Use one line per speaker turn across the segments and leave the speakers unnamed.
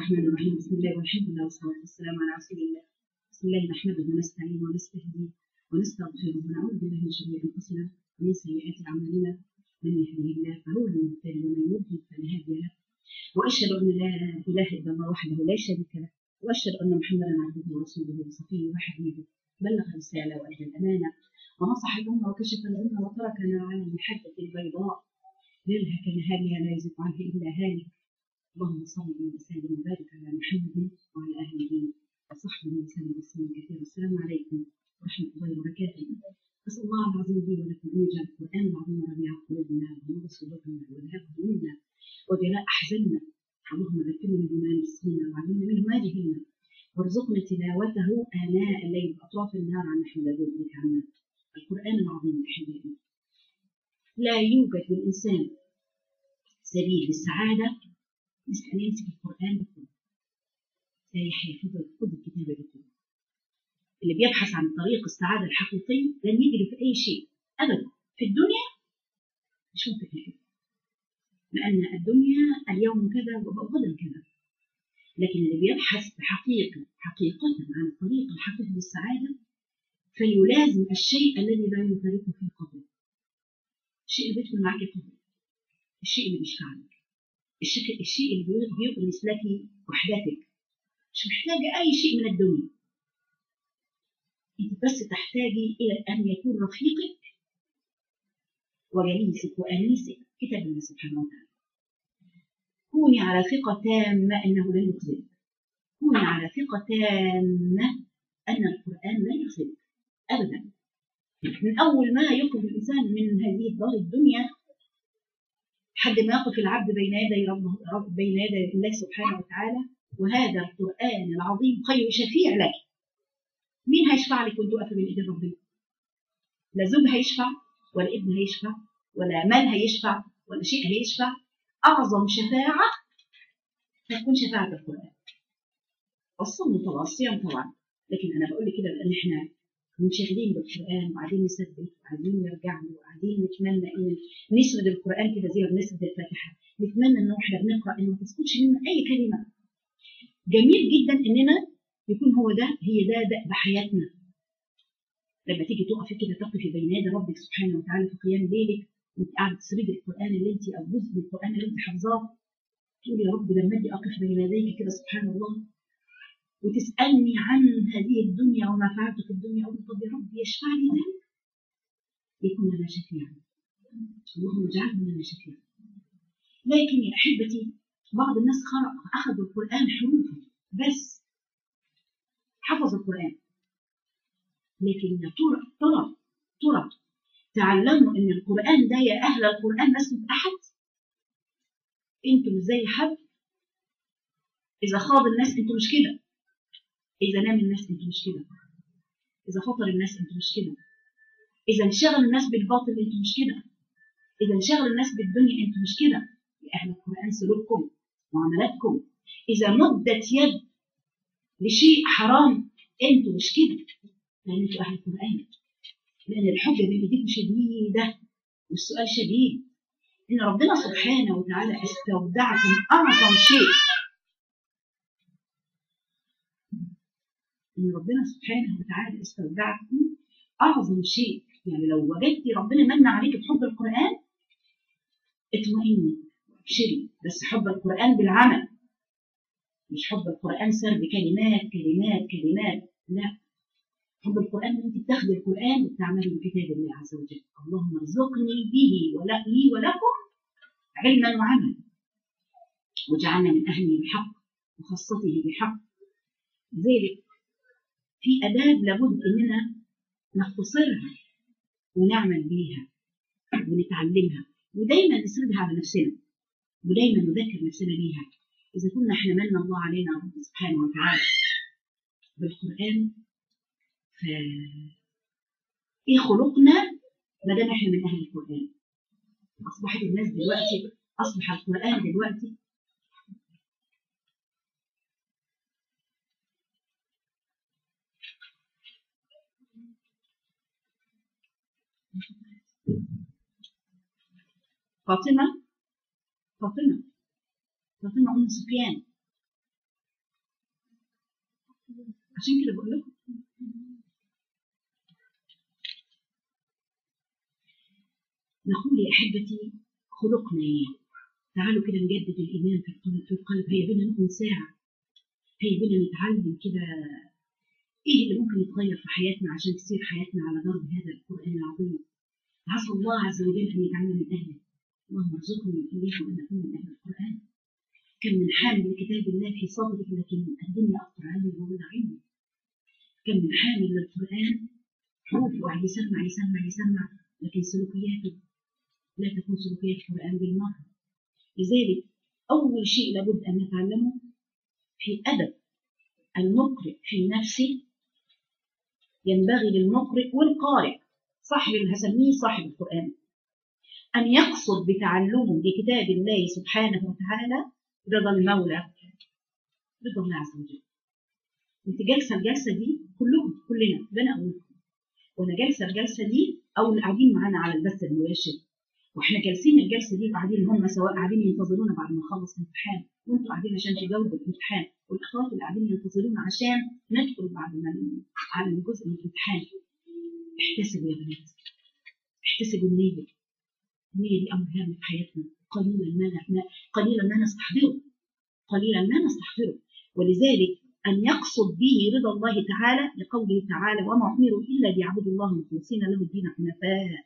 الرحمن الرحيم بسم الله والحمد لله والصلاة والسلام على رسول الله بسم الله نحمده ونستعين ونستهديه ونستغفره ونعوذ بالله من شرور أنفسنا ومن سيئات أعمالنا من يهده الله فهو المهتدي ومن يضلل فلا هادي له وأشهد أن لا إله إلا الله وحده لا شريك له وأشهد أن محمدا عبده ورسوله وصفيه وحبيبه بلغ الرسالة وأدى الأمانة ونصح الأمة وكشف الأمة وتركنا على المحجة البيضاء ليلها كنهارها لا يزيد عنها إلا هالك اللهم صل وسلم وبارك على محمد وعلى اله وصحبه وسلم تسليما كثيرا السلام عليكم ورحمه الله وبركاته اسال الله العظيم لي ولكم ان يجعل القران العظيم ربيع قلوبنا ونور صدورنا وذهاب همومنا وجلاء احزاننا اللهم ذكرنا بما نسينا وعلمنا منه ما جهلنا وارزقنا تلاوته اناء الليل واطراف النهار عن نحو ذلك عنا القران العظيم احبائي لا يوجد للانسان سبيل للسعاده مثل أن يمسك القرآن بكله لا يحيى خذ خذ الكتاب بكله اللي بيبحث عن طريق السعادة الحقيقية لن يجد في أي شيء أبدا في الدنيا مش ممكن يجد لأن الدنيا اليوم كذا وغدا كذا لكن اللي بيبحث بحقيقة حقيقة عن الطريق الحقيقي للسعادة فيلازم الشيء الذي لا يفارقه في قبره الشيء اللي بيدخل معك قبره الشيء اللي بيشفعك الشيء الشيء اللي بيؤنس لك وحدتك مش محتاجة أي شيء من الدنيا أنت بس تحتاجي إلى أن يكون رفيقك وجليسك وأنيسك كتاب الله سبحانه وتعالى كوني على ثقة تامة أنه لن يخزيك كوني على ثقة تامة أن القرآن لن يخزيك أبدا من أول ما يخرج الإنسان من هذه الدار الدنيا حد ما يقف العبد بين يدي ربه رب بين يدي الله سبحانه وتعالى وهذا القرآن العظيم خير شفيع لك مين هيشفع لك وانت واقفه بين ايدين ربنا؟ لا زوج هيشفع ولا ابن هيشفع ولا مال هيشفع ولا شيء هيشفع أعظم شفاعة هتكون شفاعة القرآن الصوم طبعا الصيام طبعا لكن أنا بقول لك كده لأن إحنا منشغلين بالقرآن وقاعدين نثبت وقاعدين نرجع له وقاعدين نتمنى إن نسرد القرآن كده زي ما بنسرد الفاتحة نتمنى إن إحنا بنقرأ إن ما تسقطش منا أي كلمة جميل جدا إننا يكون هو ده هي ده دأب حياتنا لما تيجي تقفي كده تقفي بين يدي ربك سبحانه وتعالى في قيام ليلك وانت قاعده تسردي القران اللي انت او جزء من القران اللي انت حافظاه تقولي يا رب لما اجي اقف بين يديك كده سبحان الله وتسالني عن هذه الدنيا وما فعلت في الدنيا اقول طب يا رب يشفع لي ذلك يكون لنا شفيعا اللهم اجعله لنا شفيعا لكن يا احبتي بعض الناس خرق اخذوا القران حروفا بس حفظ القران لكن يا ترى ترى ترى تعلموا ان القران ده يا اهل القران لستم احد انتم زي حد اذا خاض الناس انتم مش كده اذا نام الناس انتم مش كده اذا فطر الناس انتم مش كده اذا انشغل الناس بالباطل انتم مش كده اذا انشغل الناس بالدنيا انتم مش كده يا اهل القران سلوككم معاملاتكم اذا مدت يد لشيء حرام انتم مش كده لان انتم اهل القران لأن الحجة بين إيديكم شديدة والسؤال شديد إن ربنا سبحانه وتعالى استودعكم أعظم شيء إن ربنا سبحانه وتعالى استودعكم أعظم شيء يعني لو وجدتي ربنا من عليك بحب القرآن اطمئني وابشري بس حب القرآن بالعمل مش حب القرآن سرد كلمات كلمات كلمات لا حب القرآن ان انت بتاخدي القرآن وبتعملي بكتاب الله عز وجل اللهم ارزقني به ولا لي ولكم علما وعملا واجعلنا من أهله بحق وخاصته بحق ذلك في آداب لابد إننا نختصرها ونعمل بيها ونتعلمها ودايما نسردها على نفسنا ودايما نذكر نفسنا بيها إذا كنا احنا من الله علينا رب سبحانه وتعالى بالقرآن ف ايه خلقنا ما دام احنا من اهل القران اصبحت الناس دلوقتي اصبح القران دلوقتي فاطمه فاطمه فاطمه ام سفيان عشان كده بقول لكم نقول يا احبتي خلقنا ايه تعالوا كده نجدد الايمان في القلب في القلب هيا بينا نكون ساعه هيا بينا نتعلم كده ايه اللي ممكن يتغير في حياتنا عشان تصير حياتنا على ضرب هذا القران العظيم عسى الله عز وجل ان يجعلنا من اهله اللهم ارزقنا اياكم ان نكون من اهل القران كم من حامل لكتاب الله في صدره لكن الدنيا اكثر عني وولد عيني كم من حامل للقران حروف واحد يسمع يسمع يسمع لكن سلوكياته لا تكون سلوكيات القران بالمره لذلك اول شيء لابد ان نتعلمه في ادب المقرئ في نفسه ينبغي للمقرئ والقارئ صاحب اللي هسميه صاحب القرآن أن يقصد بتعلمه لكتاب الله سبحانه وتعالى رضا المولى رضا الله عز وجل انت جالسه الجلسه دي كلكم كلنا ده انا اقولكم وانا جالسه الجلسه دي او اللي قاعدين معانا على البث المباشر واحنا جالسين الجلسه دي قاعدين هم سواء قاعدين ينتظرونا بعد ما نخلص الامتحان وانتوا قاعدين عشان تجاوبوا الامتحان والاخوات اللي قاعدين ينتظرونا عشان ندخل بعد ما على جزء من الامتحان احتسبوا يا بنات احتسبوا النية النية دي أمر هام في حياتنا قليلا ما قليلا ما نستحضره قليلا ما نستحضره ولذلك أن يقصد به رضا الله تعالى لقوله تعالى وما أمروا إلا ليعبدوا الله مخلصين له الدين حنفاء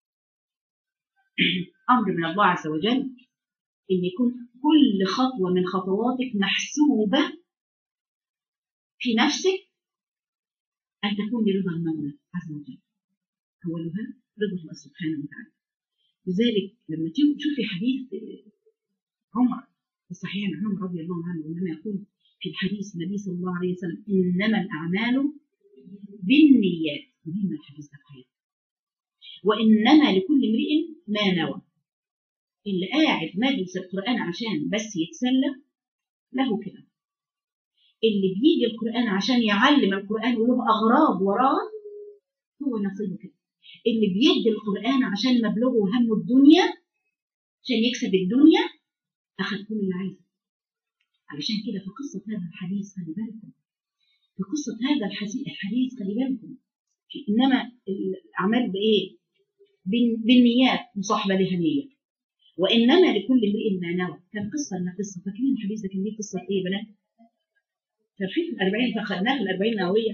أمر من الله عز وجل أن يكون كل خطوة من خطواتك محسوبة في نفسك أن تكون برضا المولى عز وجل أولها رضا الله سبحانه وتعالى لذلك لما تشوفي حديث عمر في الصحيح عن عمر رضي الله عنه إنما يقول في الحديث النبي صلى الله عليه وسلم إنما الأعمال بالنيات مهم الحديث ده في وإنما لكل امرئ ما نوى اللي قاعد مجلس القرآن عشان بس يتسلى له كده اللي بيجي القرآن عشان يعلم القرآن وله أغراض وراه هو نصيبه كده اللي بيدي القرآن عشان مبلغه هم الدنيا عشان يكسب الدنيا أخذ كل اللي عايزه علشان كده في قصة هذا الحديث خلي بالكم في قصة هذا الحديث خلي بالكم إنما الأعمال بإيه؟ بالنيات مصاحبة لها نية وإنما لكل امرئ ما نوى كان قصة لنا قصة فاكرين الحديث ده كان ليه قصة إيه يا بنات؟ ففي الأربعين فخدناه في الأربعين النووية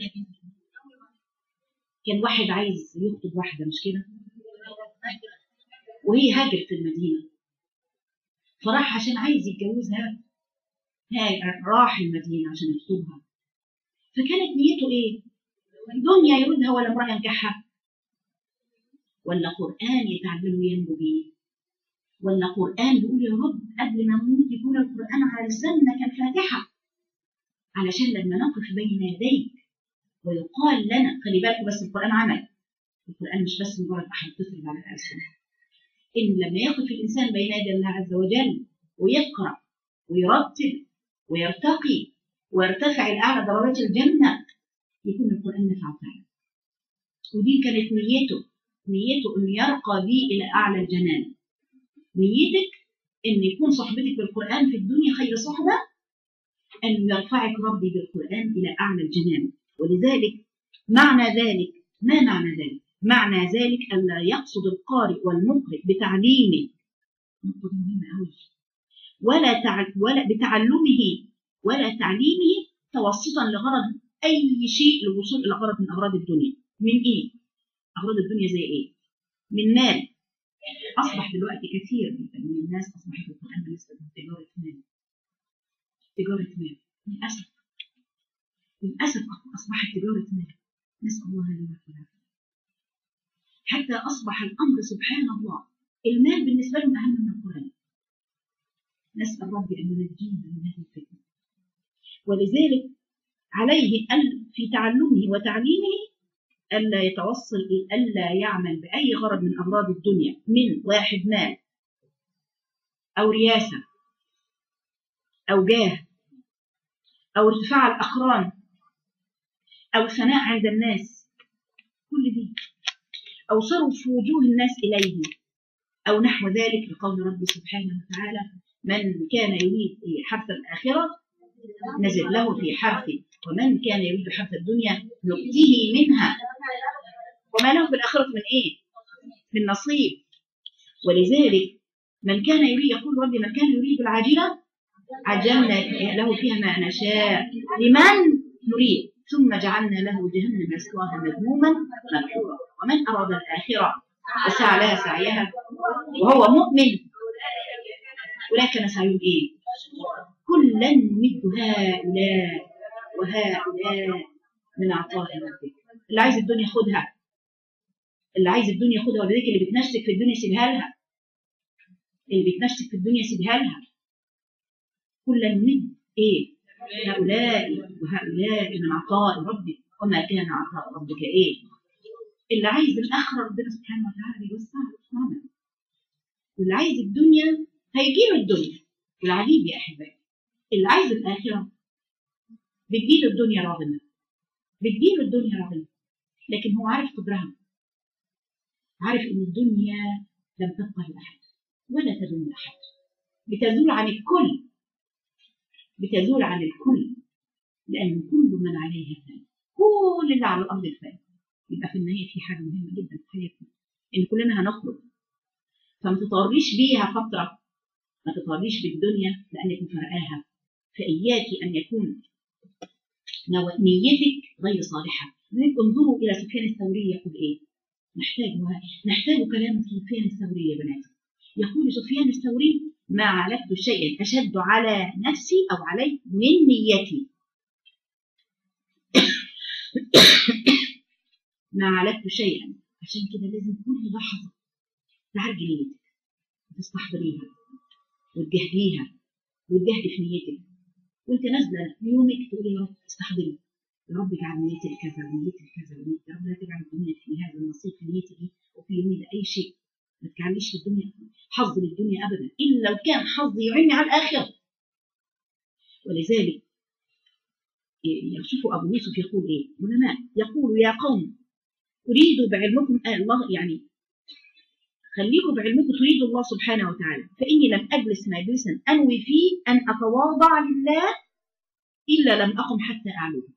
كان واحد عايز يخطب واحدة مش كده وهي هاجرت المدينة فراح عشان عايز يتجوزها راح المدينة عشان يخطبها فكانت نيته ايه دنيا يردها ولا امرأة ينكحها ولا قرآن يتعلم وينجو بيه ولا قرآن بيقول يا رب قبل ما اموت يكون القرآن على لساننا كالفاتحة علشان لما نقف بين يديك ويقال لنا خلي بالكم بس القرآن عمل القرآن مش بس مجرد أحد تفرض على الألسنة إن لما يقف الإنسان بين يدي الله عز وجل ويقرأ ويرتل ويرتقي ويرتفع الأعلى درجات الجنة يكون القرآن نفع فعلا ودي كانت نيته نيته أن يرقى بي إلى أعلى الجنان نيتك أن يكون صحبتك بالقرآن في الدنيا خير صحبة أن يرفعك ربي بالقرآن إلى أعلى الجنان ولذلك معنى ذلك ما معنى ذلك؟ معنى ذلك ألا يقصد القارئ والمقرئ بتعليمه نقطة مهمة أوي ولا تع... ولا بتعلمه ولا تعليمه توسطا لغرض أي شيء للوصول إلى غرض من أغراض الدنيا من إيه؟ أغراض الدنيا زي إيه؟ من مال أصبح دلوقتي كثير من الناس أصبحت القرآن بالنسبة لتجارة مال تجارة مال للأسف للأسف أصبحت تجارة مال نسأل الله لنا والعافية حتى أصبح الأمر سبحان الله المال بالنسبة لهم أهم من القرآن نسأل ربي أن ينجينا من هذه الفتنة ولذلك عليه أن في تعلمه وتعليمه ألا يتوصل ألا يعمل بأي غرض من أغراض الدنيا من واحد مال أو رياسة أو جاه أو ارتفاع الأقران أو ثناء عند الناس كل دي أو صرف وجوه الناس إليه أو نحو ذلك لقول رب سبحانه وتعالى من كان يريد حرث الآخرة نزل له في حرثه ومن كان يريد حرث الدنيا نؤتيه منها وما له في الآخرة من إيه؟ من نصيب ولذلك من كان يريد يقول ربي من كان يريد العاجلة عجلنا له فيها ما نشاء لمن نريد ثم جعلنا له جهنم يصلاها مذموما مدحورا ومن أراد الآخرة وسعى لها سعيها وهو مؤمن ولكن سعيهم إيه؟ كلا نمد هؤلاء وهؤلاء من عطاء ربك اللي عايز الدنيا خدها اللي عايز الدنيا خدها ولذلك اللي بتنشك في الدنيا سيبها لها اللي بتنشك في الدنيا سيبها لها كلا نمد ايه هؤلاء وهؤلاء من عطاء ربك وما كان عطاء ربك ايه اللي عايز الاخره ربنا سبحانه وتعالى بيوسعها سبحانه واللي عايز الدنيا هيجيله الدنيا والعجيب يا احبائي اللي عايز الاخره بتجيله الدنيا راغمه بتجيله الدنيا راغمه لكن هو عارف قدرها عارف ان الدنيا لم تبقى لاحد ولا تدوم لاحد بتزول عن الكل بتزول عن الكل لأن كل من عليها فان كل اللي على الأرض الفان يبقى في النهاية في حاجة مهمة جدا في حياتنا إن كلنا هنخرج فما تطريش بيها فترة ما تطريش بالدنيا لأنك مفرقاها فإياك أن يكون نيتك غير صالحة لذلك انظروا إلى سفيان الثوري يقول إيه نحتاج نحتاج كلام سفيان الثوري يا بنات يقول سفيان الثوري ما عالجت شيئا أشد على نفسي أو علي من نيتي ما عالجت شيئا عشان كده لازم كل لحظة تعالجي نيتك وتستحضريها وتجهديها وتجهدي في نيتك وانت نازله يومك تقولي يا رب استحضري يا رب اجعل نيتي لكذا ونيتي لكذا ونيتي يا رب لا تجعل الدنيا في هذا النصيب في نيتي دي وفي يومي ده اي شيء ما تجعليش في الدنيا حظ للدنيا ابدا الا لو كان حظي يعيني على الاخره ولذلك يشوفوا ابو يوسف يقول ايه علماء يقول يا قوم اريد بعلمكم آه الله يعني خليكم بعلمكم تريدوا الله سبحانه وتعالى فاني لم اجلس مجلسا انوي فيه ان اتواضع لله الا لم اقم حتى اعلوه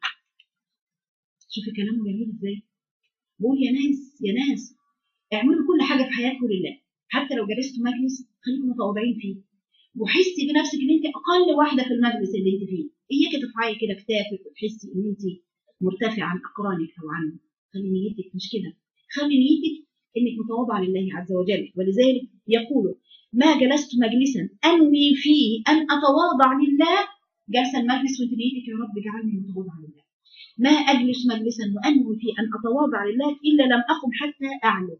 شوفي كلامه جميل ازاي بقول يا ناس يا ناس اعملوا كل حاجه في حياتكم لله حتى لو جلستوا مجلس خليكم متواضعين فيه وحسي بنفسك ان انت اقل واحده في المجلس اللي انت فيه اياك ترفعي كده كتافك وتحسي ان انت مرتفعه عن اقرانك او عن خلي نيتك مش كده خلي نيتك انك متواضعه لله عز وجل ولذلك يقول ما جلست مجلسا انوي فيه ان اتواضع لله جلس المجلس وانت نيتك يا رب اجعلني متواضعه لله ما اجلس مجلسا وانوي فيه ان اتواضع لله الا لم اقم حتى اعلو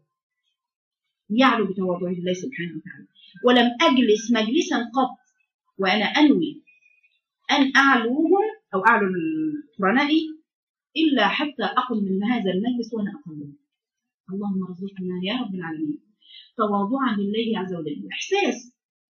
يعلو بتواضع الله سبحانه وتعالى ولم أجلس مجلسا قط وأنا أنوي أن أعلوهم أو أعلو القرناء إلا حتى أقم من هذا المجلس وأنا أقوم اللهم ارزقنا يا رب العالمين تواضعا لله عز وجل وإحساس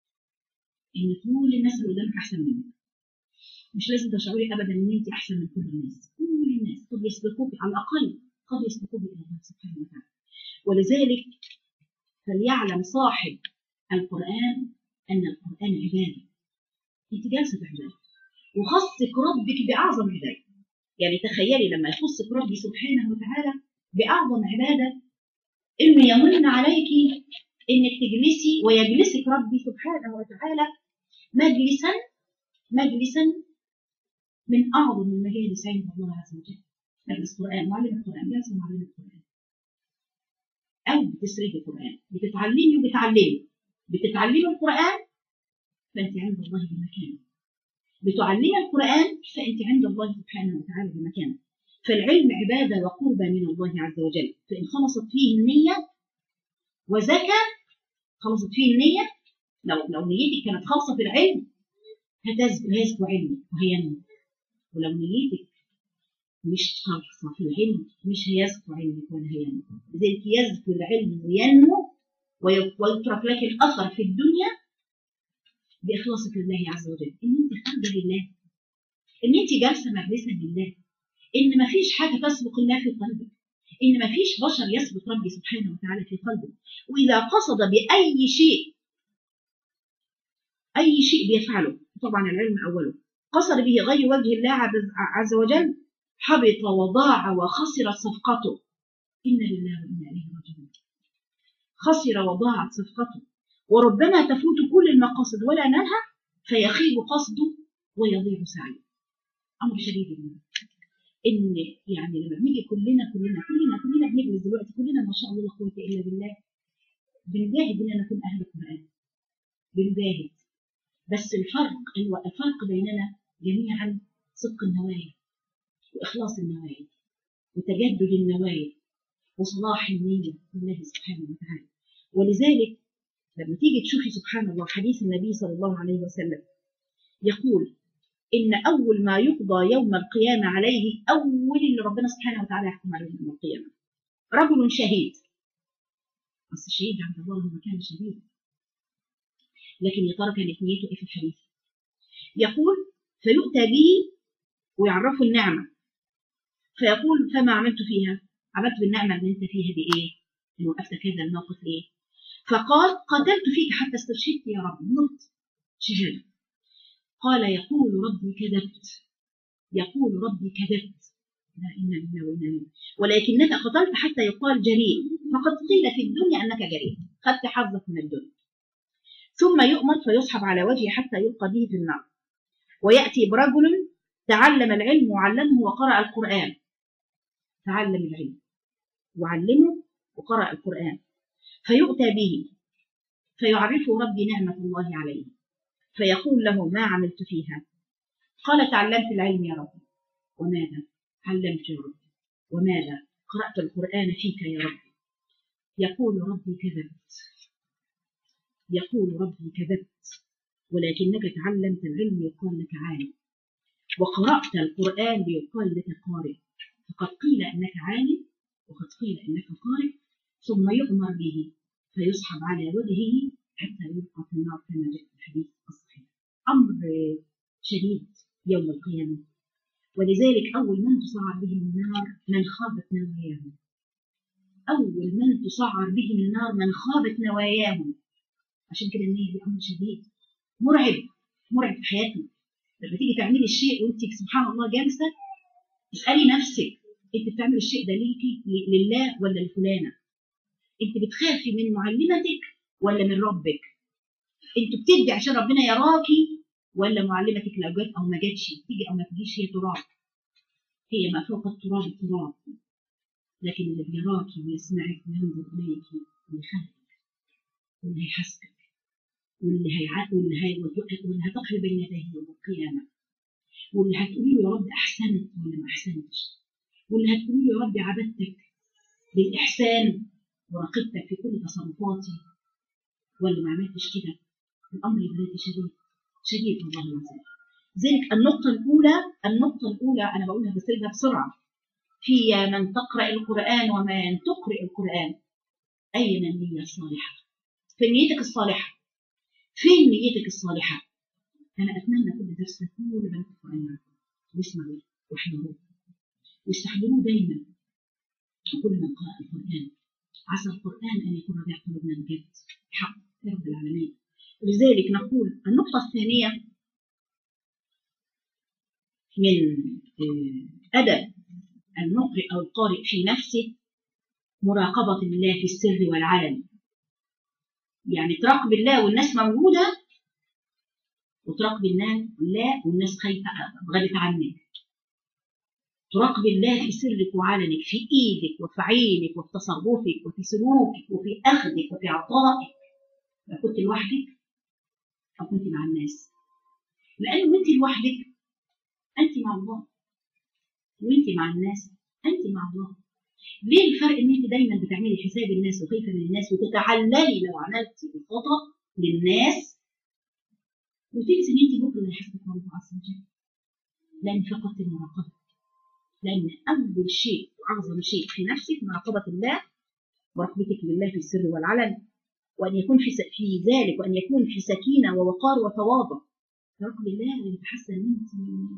إن كل الناس اللي قدامك أحسن منك مش لازم تشعري أبدا إن أنت أحسن من كل الناس كل الناس قد يسبقوك على الأقل قد يسبقوك إلى الله سبحانه وتعالى ولذلك فليعلم صاحب القرآن أن القرآن عبادة أنت جالسة بعبادة وخصك ربك بأعظم عبادة يعني تخيلي لما يخصك ربي سبحانه وتعالى بأعظم عبادة إنه يمن عليك إنك تجلسي ويجلسك ربي سبحانه وتعالى مجلسا مجلسا من أعظم المجالس عند الله عز وجل مجلس القرآن معلم القرآن جالسة معلم القرآن أو بتسردي القرآن بتتعلمي وبتعلمي بتتعلمي القرآن فأنت عند الله بمكان بتعلمي القرآن فأنت عند الله سبحانه وتعالى بمكان فالعلم عبادة وقربة من الله عز وجل فإن خلصت فيه النية وزكى خلصت فيه النية لو لو نيتك كانت خالصة في العلم هتزكو هيزكو علمك وهينمو ولو نيتك مش خالصة في العلم مش هيزكو علمك ولا هينمو لذلك يزكو العلم وينمو ويترك لك الأثر في الدنيا بإخلاصك لله عز وجل إن أنت خارجة لله إن أنت جالسة مجلسا لله إن ما فيش حاجة تسبق الله في قلبك إن ما فيش بشر يسبق ربي سبحانه وتعالى في قلبك وإذا قصد بأي شيء أي شيء بيفعله طبعا العلم أوله قصد به غير وجه الله عز- عز وجل حبط وضاع وخسرت صفقته إن لله وإنا إليه راجعون خسر وضاعت صفقته وربما تفوت كل المقاصد ولا نلها فيخيب قصده ويضيع سعيه أمر شديد جدا إن يعني لما بنيجي كلنا كلنا كلنا كلنا بنجلس دلوقتي كلنا ما شاء الله لا قوة إلا بالله بنجاهد إننا نكون أهل القرآن بنجاهد بس الفرق هو الفرق بيننا جميعا صدق النوايا وإخلاص النوايا وتجدد النوايا وصلاح النية لله سبحانه وتعالى ولذلك لما تيجي تشوفي سبحان الله حديث النبي صلى الله عليه وسلم يقول إن أول ما يقضى يوم القيامة عليه أول اللي ربنا سبحانه وتعالى يحكم عليه يوم القيامة رجل شهيد بس الشهيد عند الله هو كان شهيد لكن يا ترى كانت نيته إيه في الحديث يقول فيؤتى به ويعرفه النعمة فيقول فما عملت فيها عملت بالنعمة اللي أنت فيها دي إيه إن وقفت كذا الموقف إيه فقال قتلت فيك حتى استرشدت يا رب مت شهادة قال يقول ربي كذبت يقول ربي كذبت لا إنا لله وإنا إليه ولكنك قتلت حتى يقال جريء فقد قيل في الدنيا أنك جريء خدت حظك من الدنيا ثم يؤمر فيسحب على وجهه حتى يلقى به في النار ويأتي برجل تعلم العلم وعلمه وقرأ القرآن تعلم العلم وعلمه وقرأ القرآن فيؤتى به فيعرفه ربي نعمة الله عليه فيقول له ما عملت فيها قال تعلمت العلم يا رب وماذا علمت يا رب وماذا قرأت القرآن فيك يا رب يقول ربي كذبت يقول ربي كذبت ولكنك تعلمت العلم يقال لك عالم وقرأت القرآن ليقال لك قارئ فقد قيل أنك عالم وقد قيل أنك قارئ ثم يؤمر به فيسحب على وجهه حتى يلقى في النار كما جاء في الحديث الصحيح أمر شديد يوم القيامة ولذلك أول من تسعر بهم النار من خابت نواياهم أول من تسعر بهم النار من خابت نواياهم عشان كده النية دي أمر شديد مرعب مرعب في حياتنا لما تيجي تعملي الشيء وانت سبحان الله جالسة اسألي نفسك انت بتعمل الشيء ده ليكي لله ولا لفلانة انت بتخافي من معلمتك ولا من ربك انت بتدي عشان ربنا يراكي ولا معلمتك لو جت او ما جاتش تيجي او ما تجيش هي تراب هي ما فوق التراب التراب لكن اللي بيراكي ويسمعك وينظر اليك اللي خلقك واللي هيحاسبك واللي هيع... واللي هي... واللي هتقرب بين يديه يوم القيامه واللي هتقولي له يا رب احسنت ولا ما احسنتش واللي هتقولي له يا رب عبدتك بالاحسان وراقبتك في كل تصرفاتي ولا ما عملتش كده الامر يا بناتي شديد شديد والله العظيم ذلك النقطة الأولى النقطة الأولى أنا بقولها بسردها بسرعة في من تقرأ القرآن ومن تقرأ القرآن أين النية الصالحة؟ في نيتك الصالحة فين نيتك الصالحة؟ أنا أتمنى كل درس كل بنات القرآن معكم واسمعوا واحضروا واستحضروه دايما وكل من قرأ القرآن عسى القرآن أن يكون ربيع قلوبنا بجد حق يا رب العالمين لذلك نقول النقطة الثانية من أدب المقرئ أو القارئ في نفسه مراقبة الله في السر والعلن يعني تراقب الله والناس موجودة وتراقب الناس الله والناس خايفة غابت عنك تراقب الله في سرك وعلنك في ايدك وفي عينك وفي تصرفك وفي سلوكك وفي اخذك وفي عطائك لو كنت لوحدك او كنت مع الناس لان وانت لوحدك انت مع الله وانت مع الناس انت مع الله ليه الفرق ان انت دايما بتعملي حساب الناس وخايفه من الناس وتتعللي لو عملتي الخطا للناس وتنسي ان انت بكره اللي هيحاسبك الله عز وجل لان فقدت المراقبه لأن أول شيء وأعظم شيء في نفسك مراقبة الله ورغبتك لله في السر والعلن وأن يكون في في ذلك وأن يكون في سكينة ووقار وتواضع تراقب الله ويتحسن أنت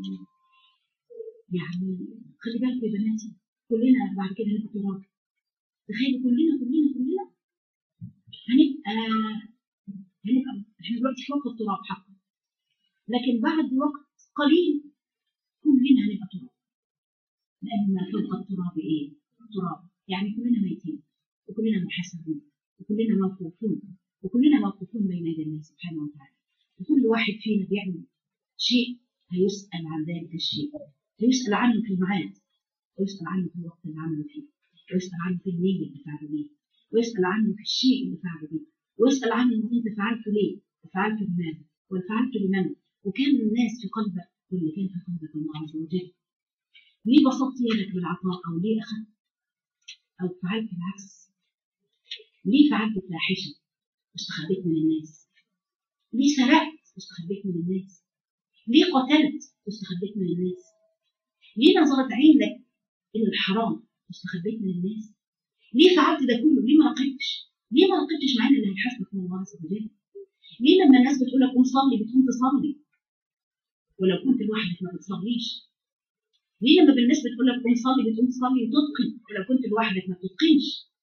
يعني خلي بالكم يا بناتي كلنا بعد كده هنبقى تراب تخيلوا كلنا كلنا كلنا هنبقى هنبقى احنا دلوقتي فوق التراب حقا لكن بعد وقت قليل كلنا هنبقى تراب لأن ما فوق التراب إيه؟ تراب يعني كلنا ميتين وكلنا محاسبون وكلنا موقوفون وكلنا موقوفون بين يدي الله سبحانه وتعالى وكل واحد فينا بيعمل شيء هيسأل عن ذلك الشيء هيسأل عنه في الميعاد ويسأل عنه في الوقت اللي عمله فيه ويسأل عنه في النية اللي فعله بيه ويسأل عنه في الشيء اللي فعله بيه ويسأل عنه انت فعلته ليه وفعلته لماذا وفعلته لمن وكان الناس في قلبك واللي كان في قلبك الله عز وجل ليه بسطت يدك بالعطاء او ليه اخذت او فعلت العكس ليه فعلت الفاحشه واستخبيت من الناس ليه سرقت واستخبيت من الناس ليه قتلت واستخبيت من الناس ليه نظرت عينك الى الحرام واستخبيت من الناس ليه فعلت ده كله ليه ما نقدتش ليه ما نقدتش مع ان اللي هيحاسبك هو الله عز وجل ليه لما الناس بتقول لك قوم صلي بتقوم تصلي ولو كنت لوحدك ما بتصليش ليه لما الناس بتقول لك قوم صلي بتقوم تصلي وتتقن ولو كنت لوحدك ما بتتقنش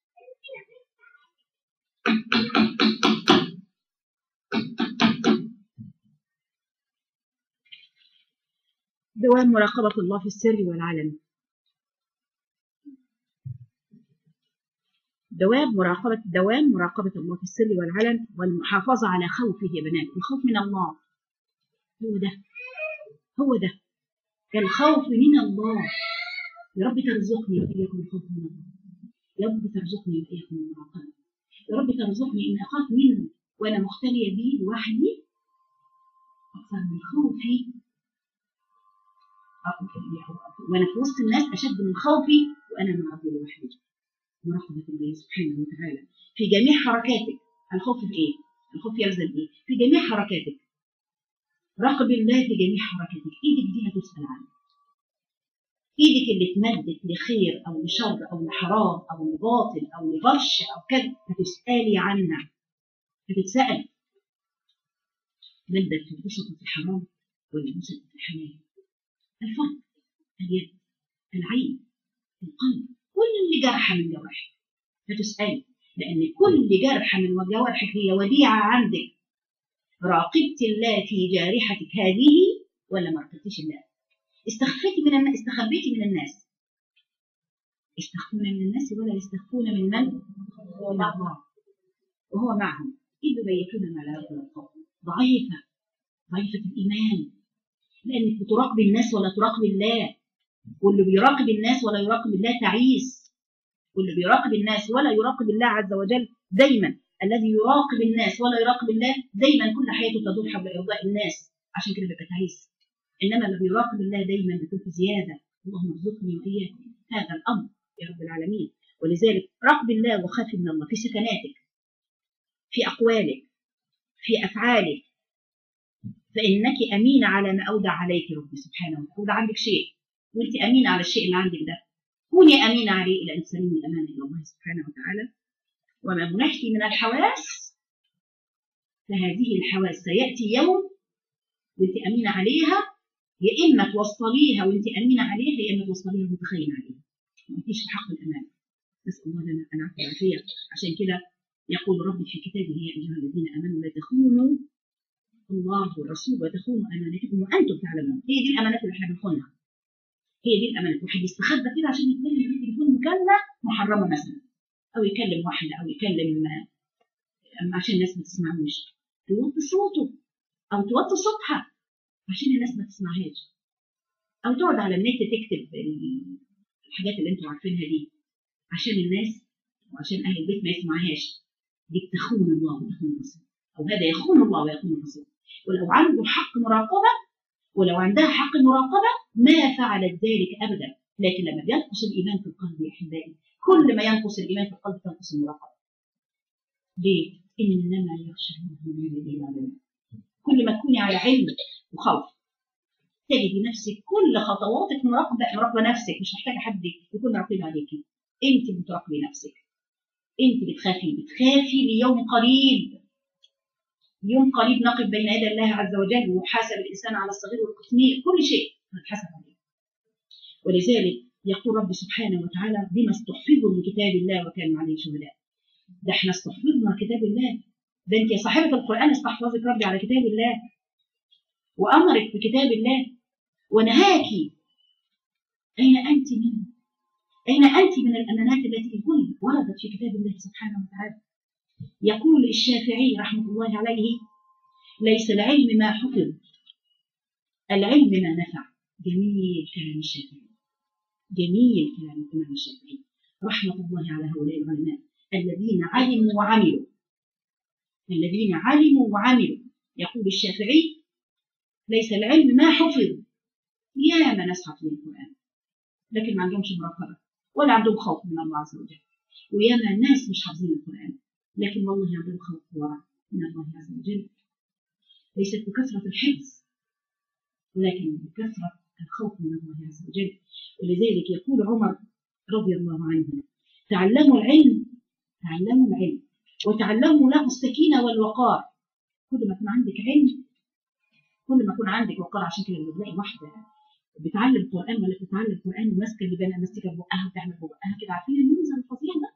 دوام مراقبة الله في السر والعلن دوام مراقبة دوام مراقبة الله في السر والعلن والمحافظة على خوفه يا بنات الخوف من الله هو ده هو ده الخوف من الله يا رب ترزقني وإياكم الخوف من الله يا رب ترزقني وإياكم المراقبة يا رب ترزقني إن أخاف منه وأنا مختلية بيه لوحدي أكثر من خوفي وأنا في وسط الناس أشد من خوفي وأنا مع ربي لوحدي مراقبة الله سبحانه وتعالى في جميع حركاتك الخوف في إيه؟ الخوف يلزم إيه؟ في جميع حركاتك راقب الله في جميع حركاتك إيدك دي هتسأل عنها ايدك اللي اتمدت لخير او لشر او لحرام او لباطل او لغش او كذب هتسالي عنها هتتسال مدت في البسط في الحرام ولا بسط في الحلال الفرق اليد العين القلب كل جرحه من جوارحك هتسالي لان كل جرحه من جوارحك هي وديعه عندك راقبت الله في جارحتك هذه ولا ما راقبتيش الله استخفيتي من الناس استخبيتي من الناس يستخفون من الناس ولا يستخفون من من؟ هو الله وهو معهم إذ يبيتون ما لا يرضى القول ضعيفة ضعيفة الإيمان لأنك بتراقب الناس ولا تراقب الله واللي بيراقب الناس ولا يراقب الله تعيس واللي بيراقب الناس ولا يراقب الله عز وجل دايما الذي يراقب الناس ولا يراقب الله دايما كل حياته تدور حول إرضاء الناس عشان كده بيبقى تعيس انما اللي بيراقب الله دايما بيكون في زياده اللهم ارزقني واياكم هذا الامر يا رب العالمين ولذلك راقب الله وخاف من الله في سكناتك في اقوالك في افعالك فانك امينه على ما اودع عليك رب سبحانه وتعالى اودع عندك شيء وانت امينه على الشيء اللي عندك ده كوني امينه عليه الى ان تسلمي الامانه الى الله سبحانه وتعالى وما منحت من الحواس فهذه الحواس سياتي يوم وانت امينه عليها يا اما توصليها وانت امينه عليها يا اما توصليها وانت خاينه عليها ما انتيش في حق الامانه نسال الله لنا ان نعفو العافيه عشان كده يقول ربي في كتابه يا ايها الذين امنوا لا تخونوا الله والرسول وتخونوا امانتكم وانتم تعلمون هي دي الامانات اللي احنا بنخونها هي دي الامانات واحد يستخبى كده عشان يتكلم في تليفون مكالمه محرمه مثلا او يكلم واحده او يكلم عشان الناس ما تسمعوش توطي صوته او توطي صوتها عشان الناس ما تسمعهاش او تقعد على النت تكتب الحاجات اللي انتوا عارفينها دي عشان الناس وعشان اهل البيت ما يسمعهاش دي بتخون الله وتخون الرسول او هذا يخون الله ويخون الرسول ولو عنده حق مراقبه ولو عندها حق مراقبه ما فعلت ذلك ابدا لكن لما بينقص الايمان في القلب يا احبائي كل ما ينقص الايمان في القلب تنقص المراقبه ليه؟ انما يخشى الله من عباده العلماء كل ما تكوني على علم وخوف تجدي نفسك كل خطواتك مراقبه مراقبه نفسك مش محتاجه حد يكون راقب عليكي انت بتراقبي نفسك انت بتخافي بتخافي ليوم قريب يوم قريب نقف بين يدي الله عز وجل ويحاسب الانسان على الصغير والكثير كل شيء هتحاسب عليه ولذلك يقول رب سبحانه وتعالى بما استحفظوا من كتاب الله وكانوا عليه شهداء ده احنا استحفظنا كتاب الله ده انت يا صاحبه القران استحفظك ربي على كتاب الله وامرك بكتاب الله ونهاك أين أنت منه أين أنت من الأمانات التي كل وردت في كتاب الله سبحانه وتعالى يقول الشافعي رحمة الله عليه ليس العلم ما حفظ العلم ما نفع جميل كلام الشافعي جميل كلام الإمام الشافعي رحمة الله على هؤلاء العلماء الذين علموا وعملوا الذين علموا وعملوا يقول الشافعي ليس العلم ما حفظ يا من ناس حافظين القرآن لكن ما عندهمش مراقبة ولا عندهم خوف من الله عز وجل وياما الناس مش حافظين القرآن لكن والله عندهم خوف ورع من الله عز وجل ليست بكثرة الحفظ ولكن بكثرة الخوف من الله عز وجل ولذلك يقول عمر رضي الله عنه تعلموا العلم تعلموا العلم وتعلموا له السكينة والوقار كل ما يكون عندك علم كل ما يكون عندك وقار عشان كده لما تلاقي واحدة بتعلم قرآن ولا بتتعلم قرآن وماسكة لبانة ماسكة بقها وتعمل بقها كده عارفين المنظر الفظيع ده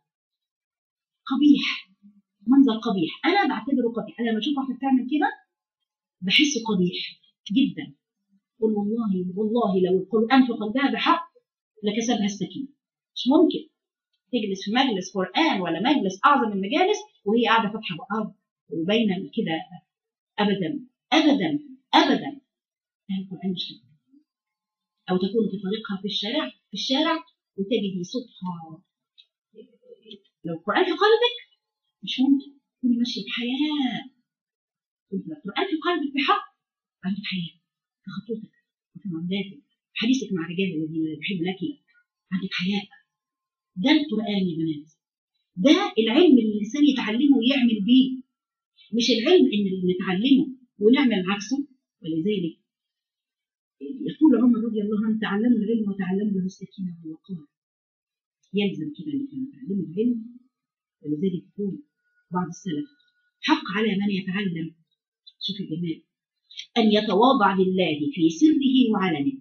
قبيح منظر قبيح أنا بعتبره قبيح أنا لما أشوف واحدة بتعمل كده بحسه قبيح جدا قل والله والله لو القرآن في قلبها بحق لكسبها السكينة مش ممكن تجلس في مجلس قرآن ولا مجلس أعظم المجالس وهي قاعدة فاتحة بقها وباينة كده أبدا أبدا أبدا القرآن مش كده أو تكون في طريقها في الشارع في الشارع وتجدي صوتها لو القرآن في قلبك مش ممكن تكوني ماشية بحياة القرآن في قلبك بحق عندك حياة في خطوتك وفي معاملاتك حديثك مع الرجال الذين يحب لك عندك حياء ده القرآن يا بنات ده العلم اللي الإنسان يتعلمه ويعمل بيه مش العلم إن نتعلمه ونعمل عكسه ولذلك يقول عمر رضي الله عنه تعلموا العلم وتعلموا له السكينة والوقار يلزم كده ان احنا نتعلم العلم ولذلك يقول بعض السلف حق على من يتعلم شوف الجمال أن يتواضع لله في سره وعلنه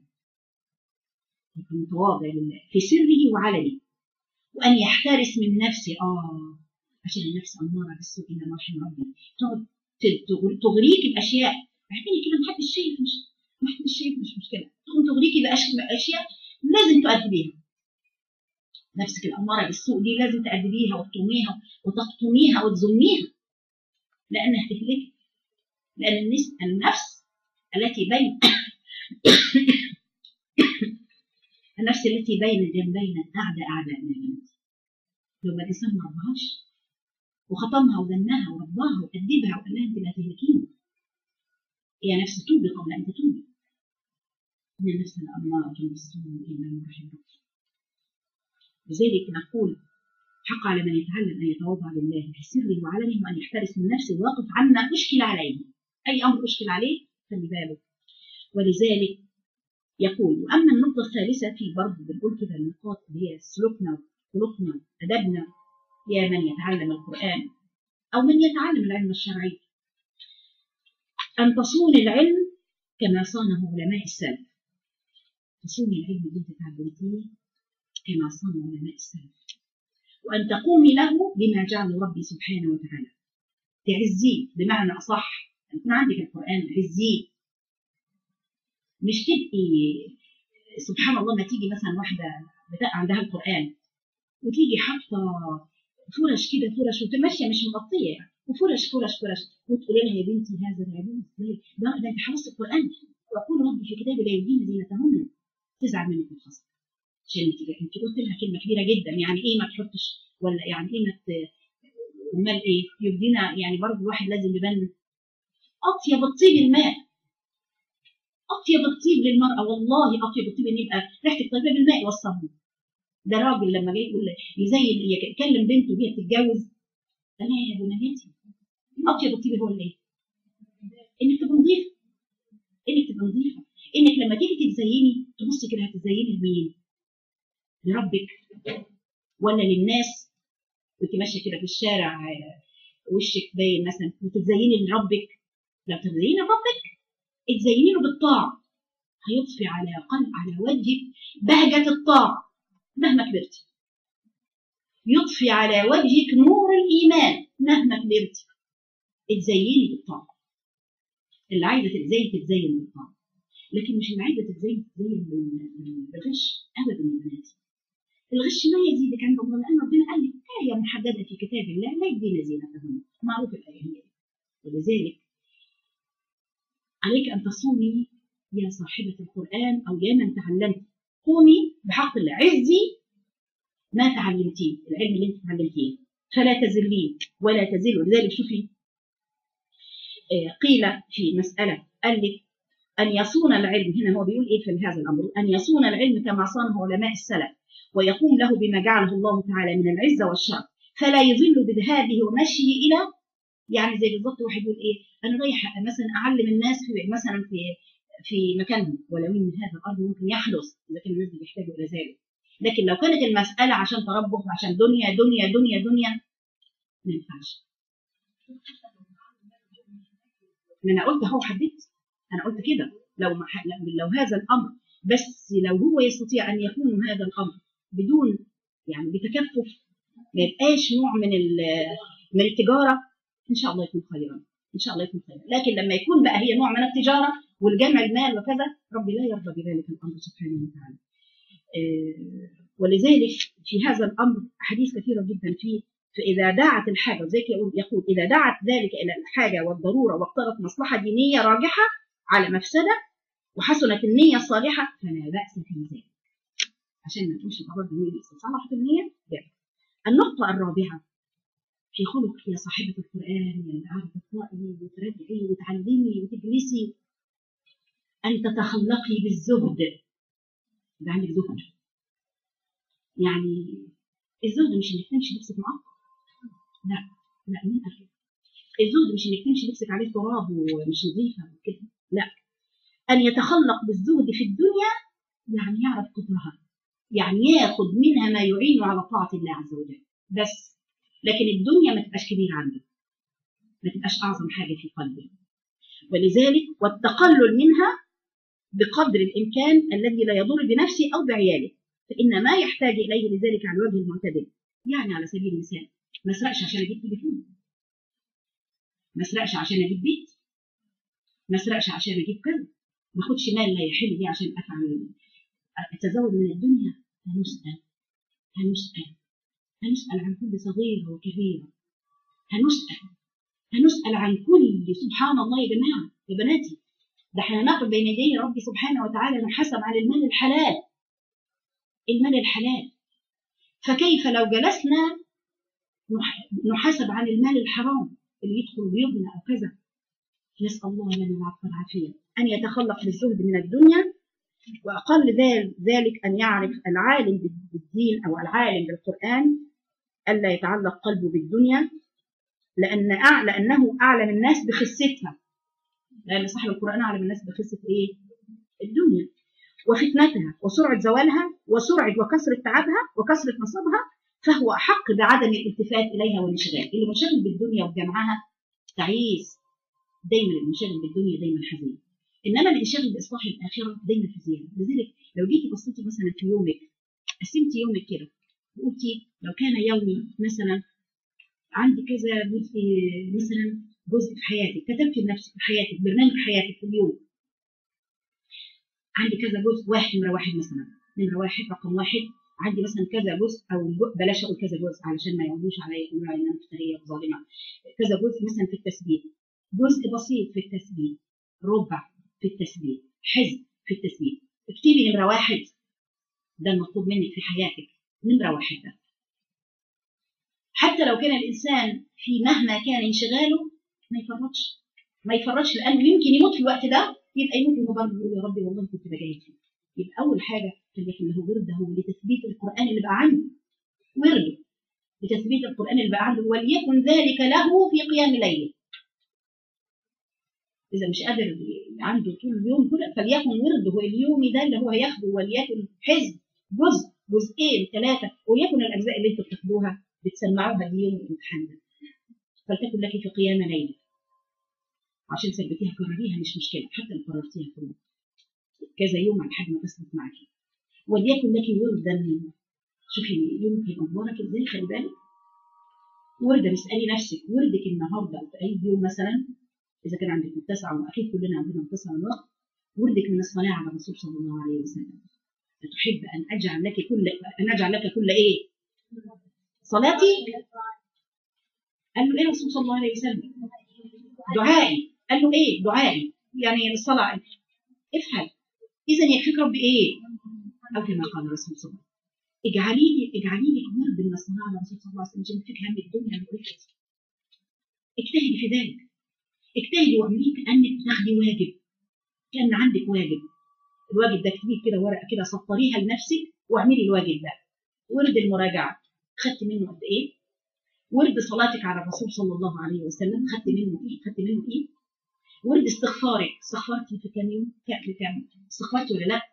يكون متواضع لله في سره وعلنه وأن يحترس من نفسه آه عشان النفس أمارة بالسوء إلا ما رحم ربي تقعد تغريك بأشياء احكي كده محدش شايف مش محدش شايف مش مشكلة تقوم تغريكي بأشياء لازم تؤدبيها نفسك الأمارة بالسوء دي لازم تأدبيها وتطوميها وتقطميها وتزميها لأنها تهلكك لأن النفس التي بين النفس التي بين جنبين أعدى أعداء من البنت لو ما الإنسان ما ربهاش وخطمها وذنها ورباها وأدبها وقال لها أنت لا تهلكين يا نفس توبي قبل أن تتوبي إن النفس الأمارة بالسوء إلا ما رحم ربي لذلك نقول حق على من يتعلم أن يتواضع لله في سره وعلنه وأن يحترس من نفسه ويقف عما أشكل عليه أي أمر أشكل عليه خلي باله ولذلك يقول وأما النقطة الثالثة في برضه بنقول كده النقاط اللي هي سلوكنا خلقنا أدبنا يا من يتعلم القرآن أو من يتعلم العلم الشرعي أن تصون العلم كما صانه علماء السلف تصوني العلم اللي انت تعلمتيه كما صان علماء السلف وأن تقومي له بما جعله ربي سبحانه وتعالى تعزيه بمعنى أصح أن يكون عندك القرآن عزيه مش تبقي سبحان الله ما تيجي مثلا واحدة بتاع عندها القرآن وتيجي حاطة فرش كده فرش وتمشي مش مغطية يعني وفرش فرش فرش وتقول لها يا بنتي هذا العلم ازاي؟ ده ده انت حفظت القرآن وأقول ربي في كتابي لا يبدين زينتهن تزعل منك الخصم عشان انت انت قلت لها كلمه كبيره جدا يعني ايه ما تحطش ولا يعني ايه ما امال ايه يبدينا يعني برضه الواحد لازم يبان اطيب الطيب الماء اطيب الطيب للمراه والله اطيب الطيب ان يبقى ريحتك طيبه بالماء والصبر ده راجل لما جاي يقول يزين يكلم بنته وهي بتتجوز انا يا بناتي اطيب الطيب هو اللي ايه؟ انك تبقى نظيفه انك تبقى نظيفه انك لما تيجي تتزيني تبصي كده هتزيني لمين؟ لربك ولا للناس وانت ماشيه كده في الشارع وشك باين مثلا وتتزيني لربك لو تتزيني لربك اتزيني له بالطاعه هيطفي على قلب على وجهك بهجه الطاعه مهما كبرتي يطفي على وجهك نور الايمان مهما كبرتي اتزيني بالطاعه اللي عايزه تتزين تتزين بالطاعه لكن مش المعده زي زي الغش ابدا يا بناتي الغش ما يزيدك عند الله لان ربنا قال لك ايه محدده في كتاب الله لا يدين زينتهن معروف الايه هي ولذلك عليك ان تصومي يا صاحبه القران او يا من تعلمت قومي بحق الله عزي ما تعلمتيه العلم اللي انت تعلمتيه فلا تزلين ولا تزل ولذلك شوفي قيل في مسألة قال لك أن يصون العلم هنا هو بيقول إيه في هذا الأمر أن يصون العلم كما صانه علماء السلف ويقوم له بما جعله الله تعالى من العزة والشرف فلا يضل بذهابه ومشيه إلى يعني زي بالضبط واحد يقول إيه أنا رايح مثلا أعلم الناس في مثلا في في مكانهم ولو إن هذا الأمر ممكن يحدث إذا كان الناس بيحتاجوا إلى ذلك لكن لو كانت المسألة عشان تربح عشان دنيا دنيا دنيا دنيا ما ينفعش ما انا قلت اهو حددت انا قلت كده لو ما لو هذا الامر بس لو هو يستطيع ان يكون هذا الامر بدون يعني بتكفف ما يبقاش نوع من من التجاره ان شاء الله يكون خيرا ان شاء الله يكون خيرا لكن لما يكون بقى هي نوع من التجاره والجمع المال وكذا ربي لا يرضى بذلك الامر سبحانه وتعالى ولذلك في هذا الامر احاديث كثيره جدا فيه فإذا دعت الحاجة زي يقول إذا دعت ذلك إلى الحاجة والضرورة واقتضت مصلحة دينية راجحة على مفسدة وحسنت النية الصالحة فلا بأس في ذلك عشان ما تمشي الأمر دينية صلحت النية ذلك النقطة الرابعة في خلق يا صاحبة القرآن اللي عارفة تقرأي وترجعي وتعلمي وتجلسي أن تتخلقي بالزهد يبقى عندك زهد يعني الزهد مش انك تمشي نفسك معقد لا لا مين قال كده الزهد مش انك تمشي نفسك عليه تراب ومش نظيفه وكده لا ان يتخلق بالزهد في الدنيا يعني يعرف قدرها يعني ياخذ منها ما يعينه على طاعه الله عز وجل بس لكن الدنيا ما تبقاش كبيره عنده ما تبقاش اعظم حاجه في قلبه ولذلك والتقلل منها بقدر الامكان الذي لا يضر بنفسه او بعياله فان ما يحتاج اليه لذلك على الوجه المعتدل يعني على سبيل المثال ما اسرقش عشان اجيب تليفون ما اسرقش عشان اجيب بيت ما اسرقش عشان اجيب كذا ما اخدش مال لا يحل لي عشان افعل اتزود من الدنيا هنسال هنسال هنسال عن كل صغيره وكبيره هنسال هنسال عن كل سبحان الله يا جماعه يا بناتي ده احنا نقف بين يدي ربي سبحانه وتعالى نحاسب على المال الحلال المال الحلال فكيف لو جلسنا نحاسب عن المال الحرام اللي يدخل ويبنى او كذا نسال الله لنا العفو والعافيه ان يتخلق بالزهد من الدنيا واقل ذلك ان يعرف العالم بالدين او العالم بالقران الا يتعلق قلبه بالدنيا لان لانه اعلم الناس بخستها لان صاحب القران اعلم الناس بخسه ايه؟ الدنيا وفتنتها وسرعه زوالها وسرعه وكثره تعبها وكثره نصبها فهو أحق بعدم الالتفات إليها والانشغال اللي منشغل بالدنيا وبجمعها تعيس دايما المنشغل بالدنيا دايما حزين إنما الانشغال بإصلاح الآخرة دايما في زيادة لذلك لو جيتي بصيتي مثلا في يومك قسمتي يومك كده وقلتي لو كان يومي مثلا عندي كذا جزء مثلا جزء في حياتك كتبت لنفسك في حياتك برنامج حياتك في اليوم عندي كذا جزء واحد نمرة واحد مثلا نمرة واحد رقم واحد عندي مثلا كذا جزء او بلاش اقول كذا جزء علشان ما يقولوش عليا يقولوا ان انا مفتريه وظالمه كذا جزء مثلا في التثبيت جزء بسيط في التثبيت ربع في التثبيت حزب في التثبيت اكتبي نمره واحد ده المطلوب منك في حياتك نمره واحد ده حتى لو كان الانسان في مهما كان انشغاله ما يفرطش ما يفرطش لانه يمكن يموت في الوقت ده يبقى يمكن هو برضه يقول يا ربي والله كنت بجاهد فيه يبقى اول حاجه فليكن له ورده لتثبيت القران اللي بقى عنده ورده لتثبيت القران اللي بقى عنده وليكن ذلك له في قيام ليله اذا مش قادر عنده طول اليوم كله فليكن ورده اليومي ده اللي هو ياخده وليكن حزب جزء جزئين ثلاثه وليكن الاجزاء اللي انتوا بتاخدوها بتسمعوها اليوم الامتحان ده فلتكن لك في قيام ليله عشان ثبتيها كرريها مش مشكله حتى لو كررتيها كلها كذا يوم لحد ما تثبت معك وليكن لك وردا شوفي يومك هيبقى مبارك ازاي خلي بالك ورده اسالي نفسك وردك النهارده في اي يوم مثلا اذا كان عندك متسع واكيد كلنا عندنا متسع الوقت وردك من الصلاة على الرسول صلى الله عليه وسلم فتحب أن أجعل لك كل أن أجعل لك كل إيه؟ صلاتي قال له إيه الرسول صلى الله عليه وسلم؟ دعائي قال له إيه؟ دعائي يعني الصلاة افعل إذا يكفيك ربي إيه؟ أو كما قال الرسول صلى الله عليه وسلم اجعلي لي اجعلي لي ورد من الصلاة على الرسول صلى الله عليه وسلم عشان يكفيك هم الدنيا والآخرة اجتهدي في ذلك اجتهدي واعمليه كأنك تاخدي واجب كأن عندك واجب الواجب ده اكتبيه كده ورقة كده سطريها لنفسك واعملي الواجب ده ورد المراجعة خدت منه قد ايه ورد صلاتك على الرسول صلى الله عليه وسلم خدت منه ايه خدت منه ايه ورد استغفارك استغفرتي في كام يوم في كام استغفرتي ولا لا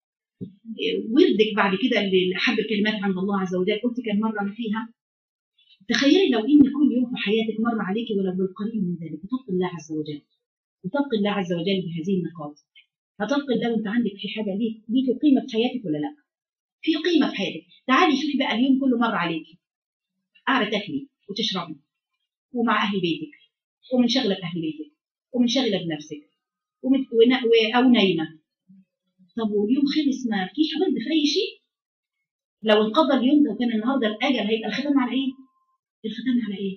وردك بعد كده اللي احب الكلمات عند الله عز وجل قلت كم مره فيها تخيلي لو ان كل يوم في حياتك مر عليك ولو بالقليل من ذلك وتلقي الله عز وجل وتلقي الله عز وجل بهذه النقاط هتلقي الله وانت عندك في حاجه ليك ليك قيمه في حياتك ولا لا؟ في قيمه في حياتك تعالي شوفي بقى اليوم كله مر عليكي قاعده تاكلي وتشربي ومع اهل بيتك ومنشغله باهل بيتك ومنشغله بنفسك ومت... ون... و... او نايمه طب واليوم خلص ما فيش ورد في اي شيء لو انقضى اليوم ده وكان النهارده الاجل هيبقى الختام على ايه؟ الختام على ايه؟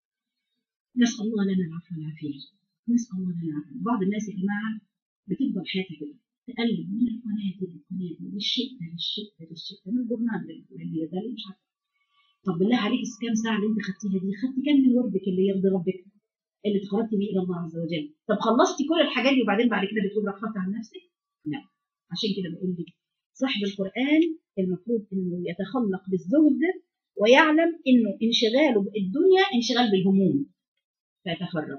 نسال الله لنا العفو والعافيه نسال الله لنا العفو بعض الناس يا جماعه بتفضل حياتها كده تقلب من القناه دي للقناه دي للشيء ده للشيء ده للشيء ده من الجورنال اللي ده مش عارفه طب بالله عليك كام ساعه اللي انت خدتيها دي خدتي كام من وردك اللي يرضي ربك اللي تقربتي بيه الى الله عز وجل طب خلصتي كل الحاجات دي وبعدين بعد كده بتقول رفعت عن نفسك لا عشان كده بقول لك صاحب القران المفروض انه يتخلق بالزهد ويعلم انه انشغاله بالدنيا انشغال بالهموم فيتفرغ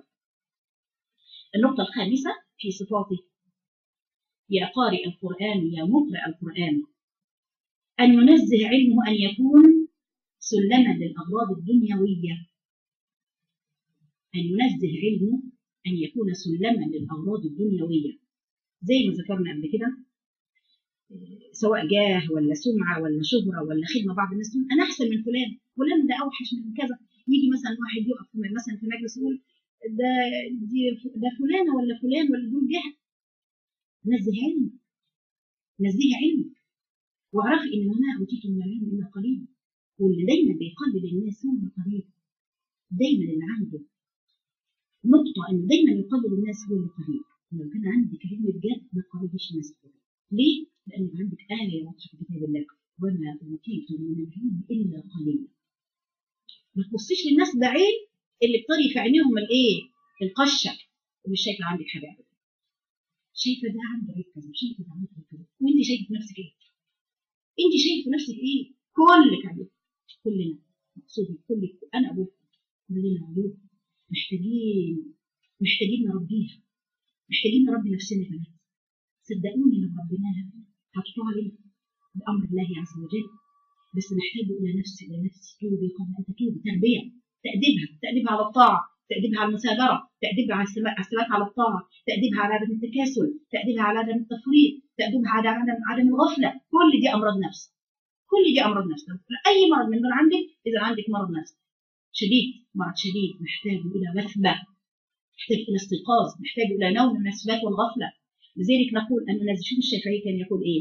النقطه الخامسه في صفاته يا قارئ القرآن يا مقرئ القرآن أن ينزه علمه أن يكون سلما للأغراض الدنيوية أن ينزه علمه أن يكون سلما للأغراض الدنيوية زي ما ذكرنا قبل كده سواء جاه ولا سمعة ولا شهرة ولا خدمة بعض الناس تقول أنا أحسن من فلان فلان ده أوحش من كذا يجي مثلا واحد يقف مثلا في مجلس يقول ده دي ده فلانة ولا فلان ولا دول جهة نزه علمك نزهي علمك واعرفي ان وما اوتيتم من العلم الا قليل واللي دايما بيقلل الناس هو القليل دايما اللي عنده نقطة انه دايما يقلل الناس هو القليل لو كان عندك علم بجد ما تقلليش الناس كلها ليه؟ لأن عندك آية واضحة في كتاب الله وما أوتيتم من العلم إلا قليلا ما تبصيش للناس بعين اللي بتطري في عينيهم الايه؟ القشة ومش شايفة عندك حاجة أبدا شايفه ده عنده عيب كذا شايفه ده عنده عيب كذا وانت شايفه في نفسك ايه؟ انت شايفه في نفسك ايه؟ كلك عيوب كلنا مقصودي كلك انا ابوك كلنا عيوب محتاجين محتاجين نربيها محتاجين نربي نفسنا يا بنات صدقوني لو ربيناها هتطالب بامر الله عز وجل بس نحتاج الى نفس الى نفس توبي قبل ان تتوبي تربيه تاديبها تاديبها على الطاعه تأديبها على المثابرة تأديبها على الثبات على الطاعة تأديبها على عدم التكاسل تأديبها على عدم التفريط تأديبها على عدم عدم الغفلة كل دي أمراض نفس كل دي أمراض نفس أي مرض من دول عندك إذا عندك مرض نفس شديد مرض شديد محتاج إلى وثبة محتاج إلى استيقاظ محتاج إلى نوم من الثبات والغفلة لذلك نقول أن شوف الشافعي كان يقول إيه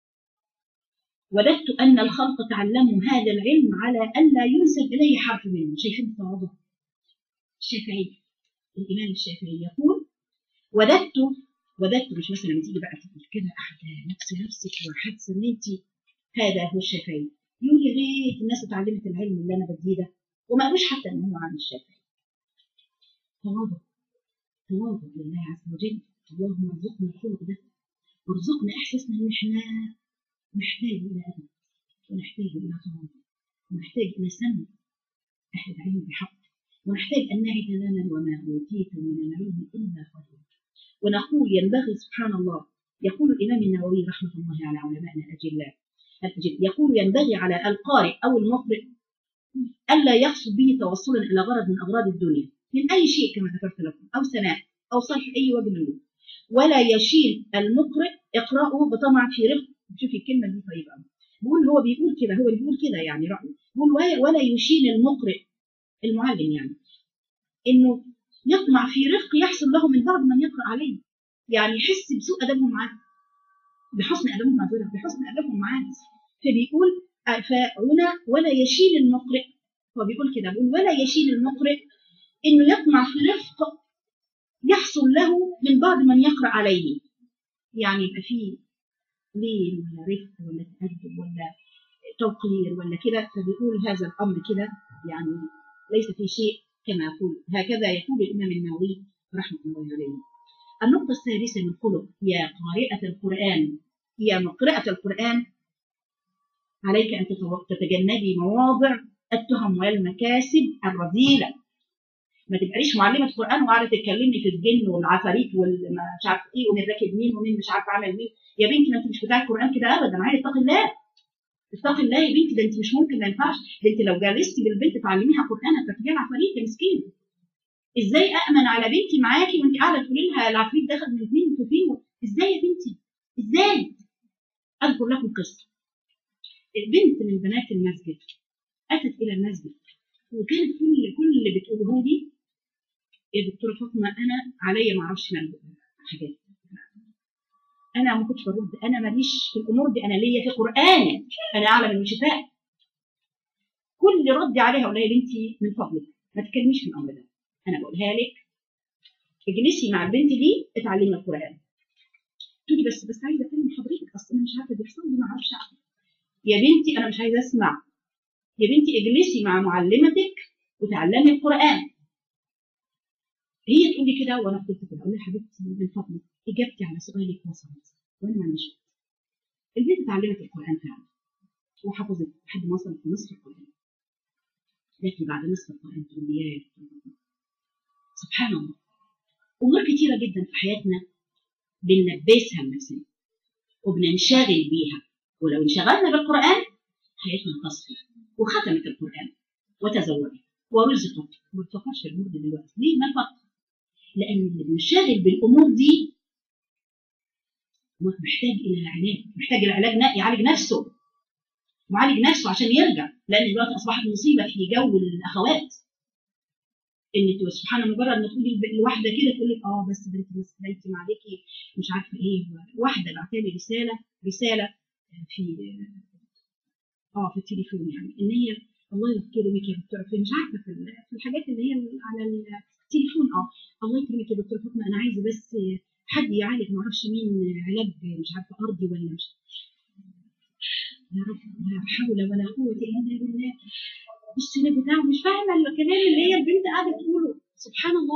وددت أن الخلق تعلموا هذا العلم على أن لا ينسب إليه حرف منه شايفين التواضع الشافعي الإمام الشافعي يقول وددت وددت مش مثلا تيجي بقى تقول كده قاعدة نفس نفسك وحاسة إن أنت هذا هو الشافعي يقول يا ريت الناس اتعلمت العلم اللي أنا بديه ده وما قالوش حتى إن هو عن الشافعي تواضع تواضع لله عز وجل اللهم ارزقنا الخلق ده وارزقنا إحساسنا إن إحنا نحتاج إلى أدب ونحتاج إلى تواضع ونحتاج إلى سمع أهل العلم بحق ونحتاج أن نعد لنا وما أوتيتم من العلم إلا قليلا ونقول ينبغي سبحان الله يقول الإمام النووي رحمة الله على علمائنا الأجلاء يقول ينبغي على القارئ أو المقرئ ألا يقصد به توصلا إلى غرض من أغراض الدنيا من أي شيء كما ذكرت لكم أو سماع أو صرف أي وجه منه ولا يشيل المقرئ إقراءه بطمع في رفق شوفي الكلمة دي طيبة بيقول هو بيقول كده هو بيقول كده يعني رأيه بيقول ولا يشيل المقرئ المعلم يعني انه يطمع في رفق يحصل له من بعض من يقرا عليه يعني يحس بسوء ادبهم معاه بحسن ادبهم معذره بحسن ادبهم معاه فبيقول آه، فهنا ولا يشيل المقرئ هو بيقول كده بيقول ولا يشيل المقرئ انه يطمع في رفق يحصل له من بعض من يقرا عليه يعني يبقى فيه لين ولا رفق ولا تأدب ولا توقير ولا كده فبيقول هذا الامر كده يعني ليس في شيء كما يقول هكذا يقول الامام النووي رحمه الله عليه النقطة السادسة من الخلق يا قارئة القرآن يا مقرئة القرآن عليك أن تتو- تتجنبي مواضع التهم والمكاسب الرذيلة ما تبقاليش معلمة قرآن وقاعدة تتكلمي في الجن والعفاريت والمش عارف ايه ومين راكب مين ومين مش عارف عامل مين يا بنتي ما انت مش بتاع القرآن كده ابدا عادي اتقي الله اتقي الله يا بنتي ده انت مش ممكن ما ينفعش ده انت لو جلستي بالبنت تعلميها قرآن هتفتكري عفاريت يا مسكينه ازاي امن على بنتي معاكي وانت قاعده تقولي لها العفريت دخل من فين في فين ازاي يا بنتي ازاي اذكر لكم قصه البنت من بنات المسجد اتت الى المسجد وكانت كل كل اللي بتقوله لي يا دكتوره فاطمه انا عليا ما اعرفش مال حاجات انا ما كنتش برد انا ماليش في الامور دي انا ليا في قران انا اعلم من شفاء كل ردي عليها اقول لها يا بنتي من فضلك ما تتكلميش في الامر ده انا بقولها لك اجلسي مع البنت دي اتعلمي القران تقولي بس بس عايزه اكلم حضرتك اصل انا مش عارفه بيحصل لي ما اعرفش اعمل يا بنتي انا مش عايزه اسمع يا بنتي اجلسي مع معلمتك وتعلمي القران هي تقول لي كده وانا قلت كده اقول لها حبيبتي من فضلك اجابتي على سؤالك وصلت وانا ما عنديش وقت. البنت اتعلمت القران فعلا وحفظت لحد ما وصلت لنصف القران لكن بعد نصف القران تقول لي يا سبحان الله امور كتيره جدا في حياتنا بنلبسها لنفسنا وبننشغل بيها ولو انشغلنا بالقران حياتنا تصفي وختمت القران وتزوجت ورزقت ما تفكرش في الامور دي دلوقتي ليه ما فكر لان اللي بينشغل بالامور دي هو محتاج الى علاج محتاج العلاج نا- يعالج نفسه معالج نفسه عشان يرجع لان دلوقتي اصبحت مصيبه في جو الاخوات ان تو- سبحان الله مجرد ما تقولي الب- الواحده كده تقول لك اه بس بنت بس بنتي معلكي مش عارفه ايه واحده بعت لي رساله رساله في اه في التليفون يعني ان هي الله يكرمك يا دكتوره في مش عارفه في ال- في الحاجات اللي هي على التليفون اه الله يكرمك يا دكتوره فاطمه انا عايزه بس حد يعالج ما اعرفش مين علاج مش عارفه ارضي ولا مش يا رب لا حول ولا قوه الا بالله بص انا بتاع مش فاهمه الكلام اللي هي البنت قاعده تقوله سبحان الله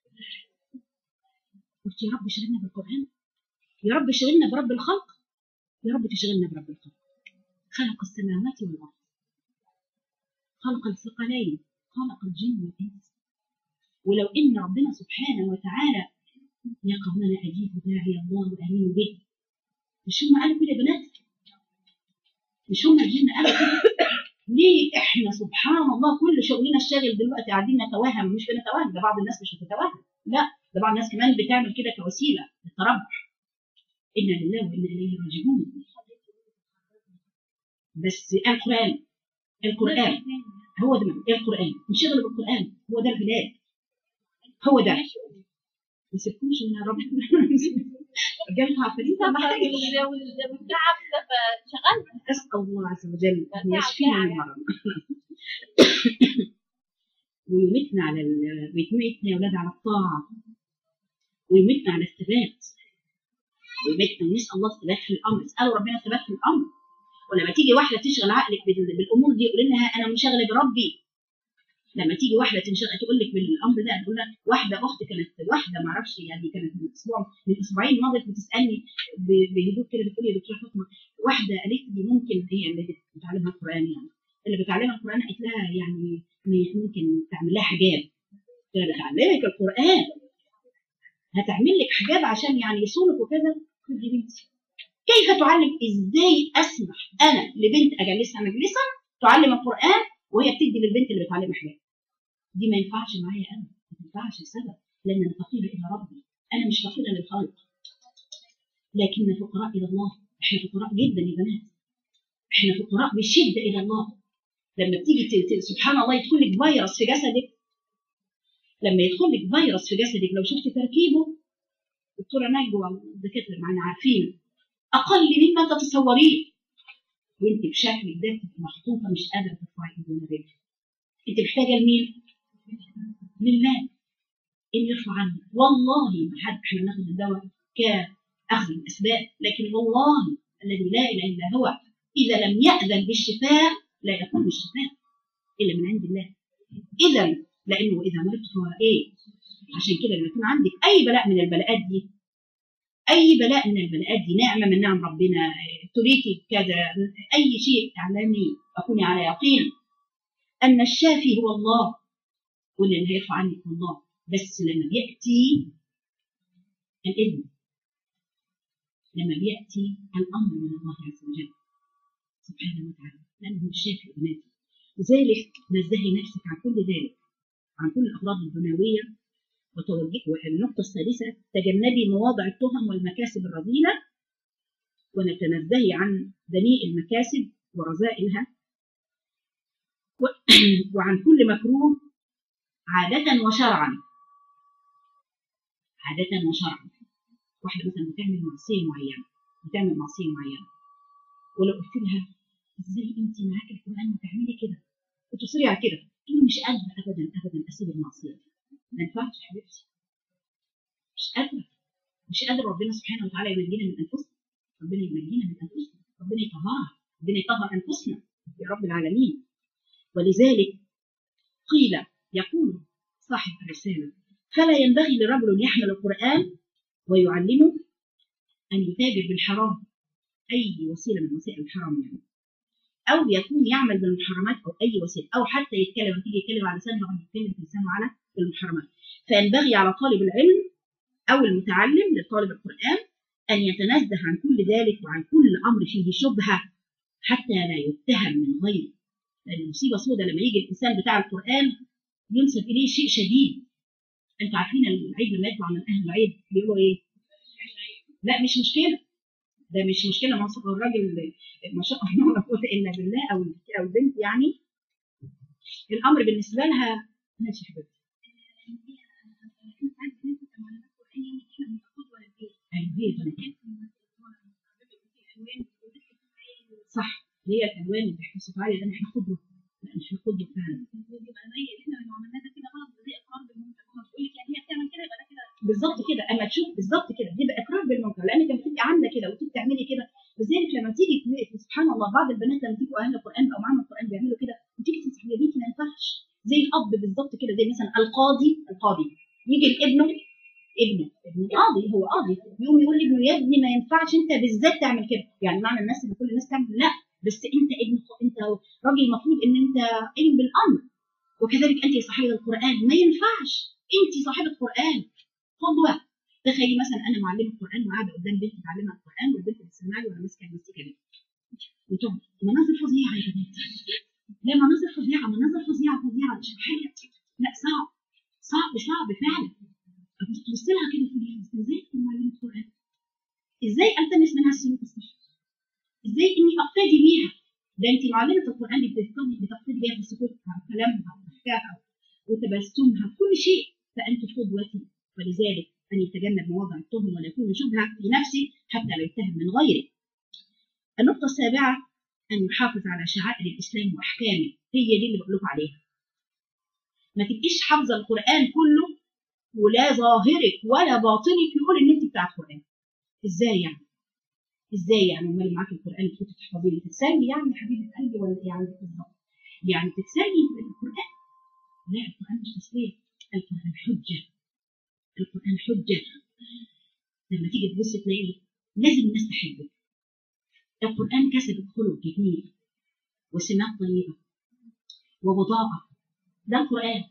قلت يا رب اشغلنا بالقران يا رب اشغلنا برب الخلق يا رب تشغلنا برب الخلق خلق السماوات والارض خلق الثقلين خلق الجن والانس ولو ان ربنا سبحانه وتعالى يا قومنا اجيبوا داعي الله وامنوا به مش هم قالوا كده يا بنات مش هم الجن قالوا كده ليه احنا سبحان الله كل شغلنا الشاغل دلوقتي قاعدين نتوهم مش بنتوهم ده بعض الناس مش بتتوهم لا ده بعض الناس كمان بتعمل كده كوسيله للتربح انا لله وانا اليه راجعون بس القران القران هو ده القران انشغل بالقران هو ده العلاج هو ده ما سيبكوش من رب جالها عفاريت ولا حاجه
والتعب ده فشغلت
اسال الله عز وجل ان يشفينا من المرض ويمتنا على ال... ويمتنا يا اولاد على الطاعه ويمتنا على الثبات ويمتنا ونسال الله الثبات في الامر اسالوا ربنا الثبات في الامر ولما تيجي واحده تشغل عقلك بال- بالامور دي قول لها انا منشغله بربي لما تيجي واحده تنشغل تقول لك بالامر ده تقول لها واحده اخت كانت واحده ما اعرفش يعني كانت من اسبوع من اسبوعين مضت بتسالني ب- بهدوء كده بتقول لي يا دكتوره فاطمه واحده قالت لي ممكن هي اللي بتعلمها القران يعني اللي بتعلمها القران قالت لها يعني م- ممكن تعمل لها حجاب قلت لها بتعلمك القران هتعمل لك حجاب عشان يعني يصونك وكذا قلت يا بنتي كيف تعلم ازاي اسمح انا لبنت اجلسها مجلسا تعلم القران وهي بتدي للبنت اللي بتعلمها حجاب دي ما ينفعش معايا انا ما ينفعش لسبب لان انا فقيره الى ربي انا مش فقيره للخلق لكن فقراء الى الله احنا فقراء جدا يا بنات احنا فقراء بشده الى الله لما بتيجي ت- ت- سبحان الله يدخل لك فيروس في جسدك لما يدخل لك فيروس في جسدك لو شفت تركيبه دكتوره نجوى والدكاتره اللي معانا عارفين اقل مما تتصورين وانت بشكلك ده بتبقي محطوطه مش قادره ترفعي ايد ولا رجل انت محتاجه لمين؟ لله اللي يرفع عنك والله ما حد احنا بناخد الدواء كاخذ الاسباب لكن والله الذي لا اله الا هو اذا لم ياذن بالشفاء لا يكون الشفاء الا من عند الله اذا لانه اذا مرضت فهو ايه عشان كده لما يكون عندك اي بلاء من البلاءات دي اي بلاء من البلاءات دي نعمه من نعم ربنا تريكي كذا اي شيء اعلمي اكوني على يقين ان الشافي هو الله واللي هيرفع عنك هو الله بس لما بياتي الاذن لما بياتي الامر من الله عز وجل سبحانه وتعالى لانه الشافي بناتي لذلك نزهي نفسك عن كل ذلك عن كل الامراض الدنيويه وتوجه والنقطة الثالثة تجنبي مواضع التهم والمكاسب الرذيلة ونتنزهي عن دنيء المكاسب ورذائلها و- وعن كل مكروه عادة وشرعا عادة وشرعا واحدة مثلا بتعمل معصية معينة بتعمل معصية معينة ولو قلت لها ازاي انت معاك القرآن وتعملي كده وتصري على كده تقول مش قادرة ابدا ابدا اسيب المعصية دي ما ينفعش يا حبيبتي مش قادرة مش قادر ربنا سبحانه وتعالى ينجينا من انفسنا ربنا ينجينا من انفسنا ربنا يطهرها ربنا يطهر انفسنا يا رب العالمين ولذلك قيل يقول صاحب الرسالة فلا ينبغي لرجل يحمل القرآن ويعلمه أن يتاجر بالحرام أي وسيلة من وسائل الحرام يعني أو يكون يعمل بالمحرمات أو أي وسيلة أو حتى يتكلم تيجي يتكلم على لسانه أو يتكلم في لسانه على المحرمات فينبغي على طالب العلم أو المتعلم لطالب القرآن أن يتنزه عن كل ذلك وعن كل أمر فيه شبهة حتى لا يتهم من غيره لأن المصيبة سودة لما يجي الإنسان بتاع القرآن ينسب إليه شيء شديد أنتوا عارفين العيد لما يطلع من أهل العيد بيقولوا إيه؟ لا مش مشكلة ده مش مشكلة ما شاء الراجل ما شاء الله لا قوة إلا بالله أو أو البنت يعني الأمر بالنسبة لها ماشي يا حبيبتي أيوه هي بنات صح هي الالوان اللي احنا بنصف عليها ده احنا قدوه لا مش قدوه فعلا بالظبط كده اما تشوف بالظبط كده بيبقى اقرار بالمنكر لانك لما تبقي عامله كده وتبقي تعملي كده لذلك لما تيجي تلاقي سبحان الله بعض البنات لما تيجوا اهل القران او معاهم القران بيعملوا كده وتيجي تنصحي يا بنتي ما ينفعش زي الاب بالظبط كده زي مثلا القاضي القاضي يجي لابنه ابنه ابن قاضي هو قاضي يقوم يقول لابنه يا ابني ما ينفعش انت بالذات تعمل كده يعني معنى الناس ان كل الناس تعمل لا بس انت ابن انت راجل المفروض ان انت علم بالامر وكذلك انت يا صاحبه القران ما ينفعش انت صاحبه قران قدوه تخيلي مثلا انا معلمه قران وقاعده قدام بنت تعلمها القران والبنت بتسمع لي وانا ماسكه المسكه دي وتقعد مناظر فظيعه يا بنات لا مناظر فظيعه مناظر فظيعه فظيعه مش حاجه لا صعب صعب صعب فعلا تبص لها كده تقول لها ازاي تكون معلمه قران ازاي التمس منها السلوك الصح ازاي اني اقتدي بيها ده انت معلمه القران دي بتقتدي بتقتدي بيها في سكوتها وكلامها وضحكها وتبسمها في كل شيء فانت قدوتي ولذلك ان يتجنب مواضع التهم ولا يكون شبهه في نفسه حتى لا يتهم من غيره. النقطه السابعه ان يحافظ على شعائر الاسلام واحكامه هي دي اللي بقول لكم عليها. ما تبقيش حافظه القران كله ولا ظاهرك ولا باطنك يقول ان انت بتاع القران. ازاي يعني؟ ازاي يعني امال معاك القران كنت تحفظيه تتسلي يعني يا حبيبه قلبي ولا يعني بالظبط؟ يعني تتسلي بالقران؟ لا القران مش تسليه القران حجه القرآن حجة لما تيجي تبص تلاقي لازم الناس تحبك القرآن كسب خلق جميل وسمات طيبة وبضاعة ده القرآن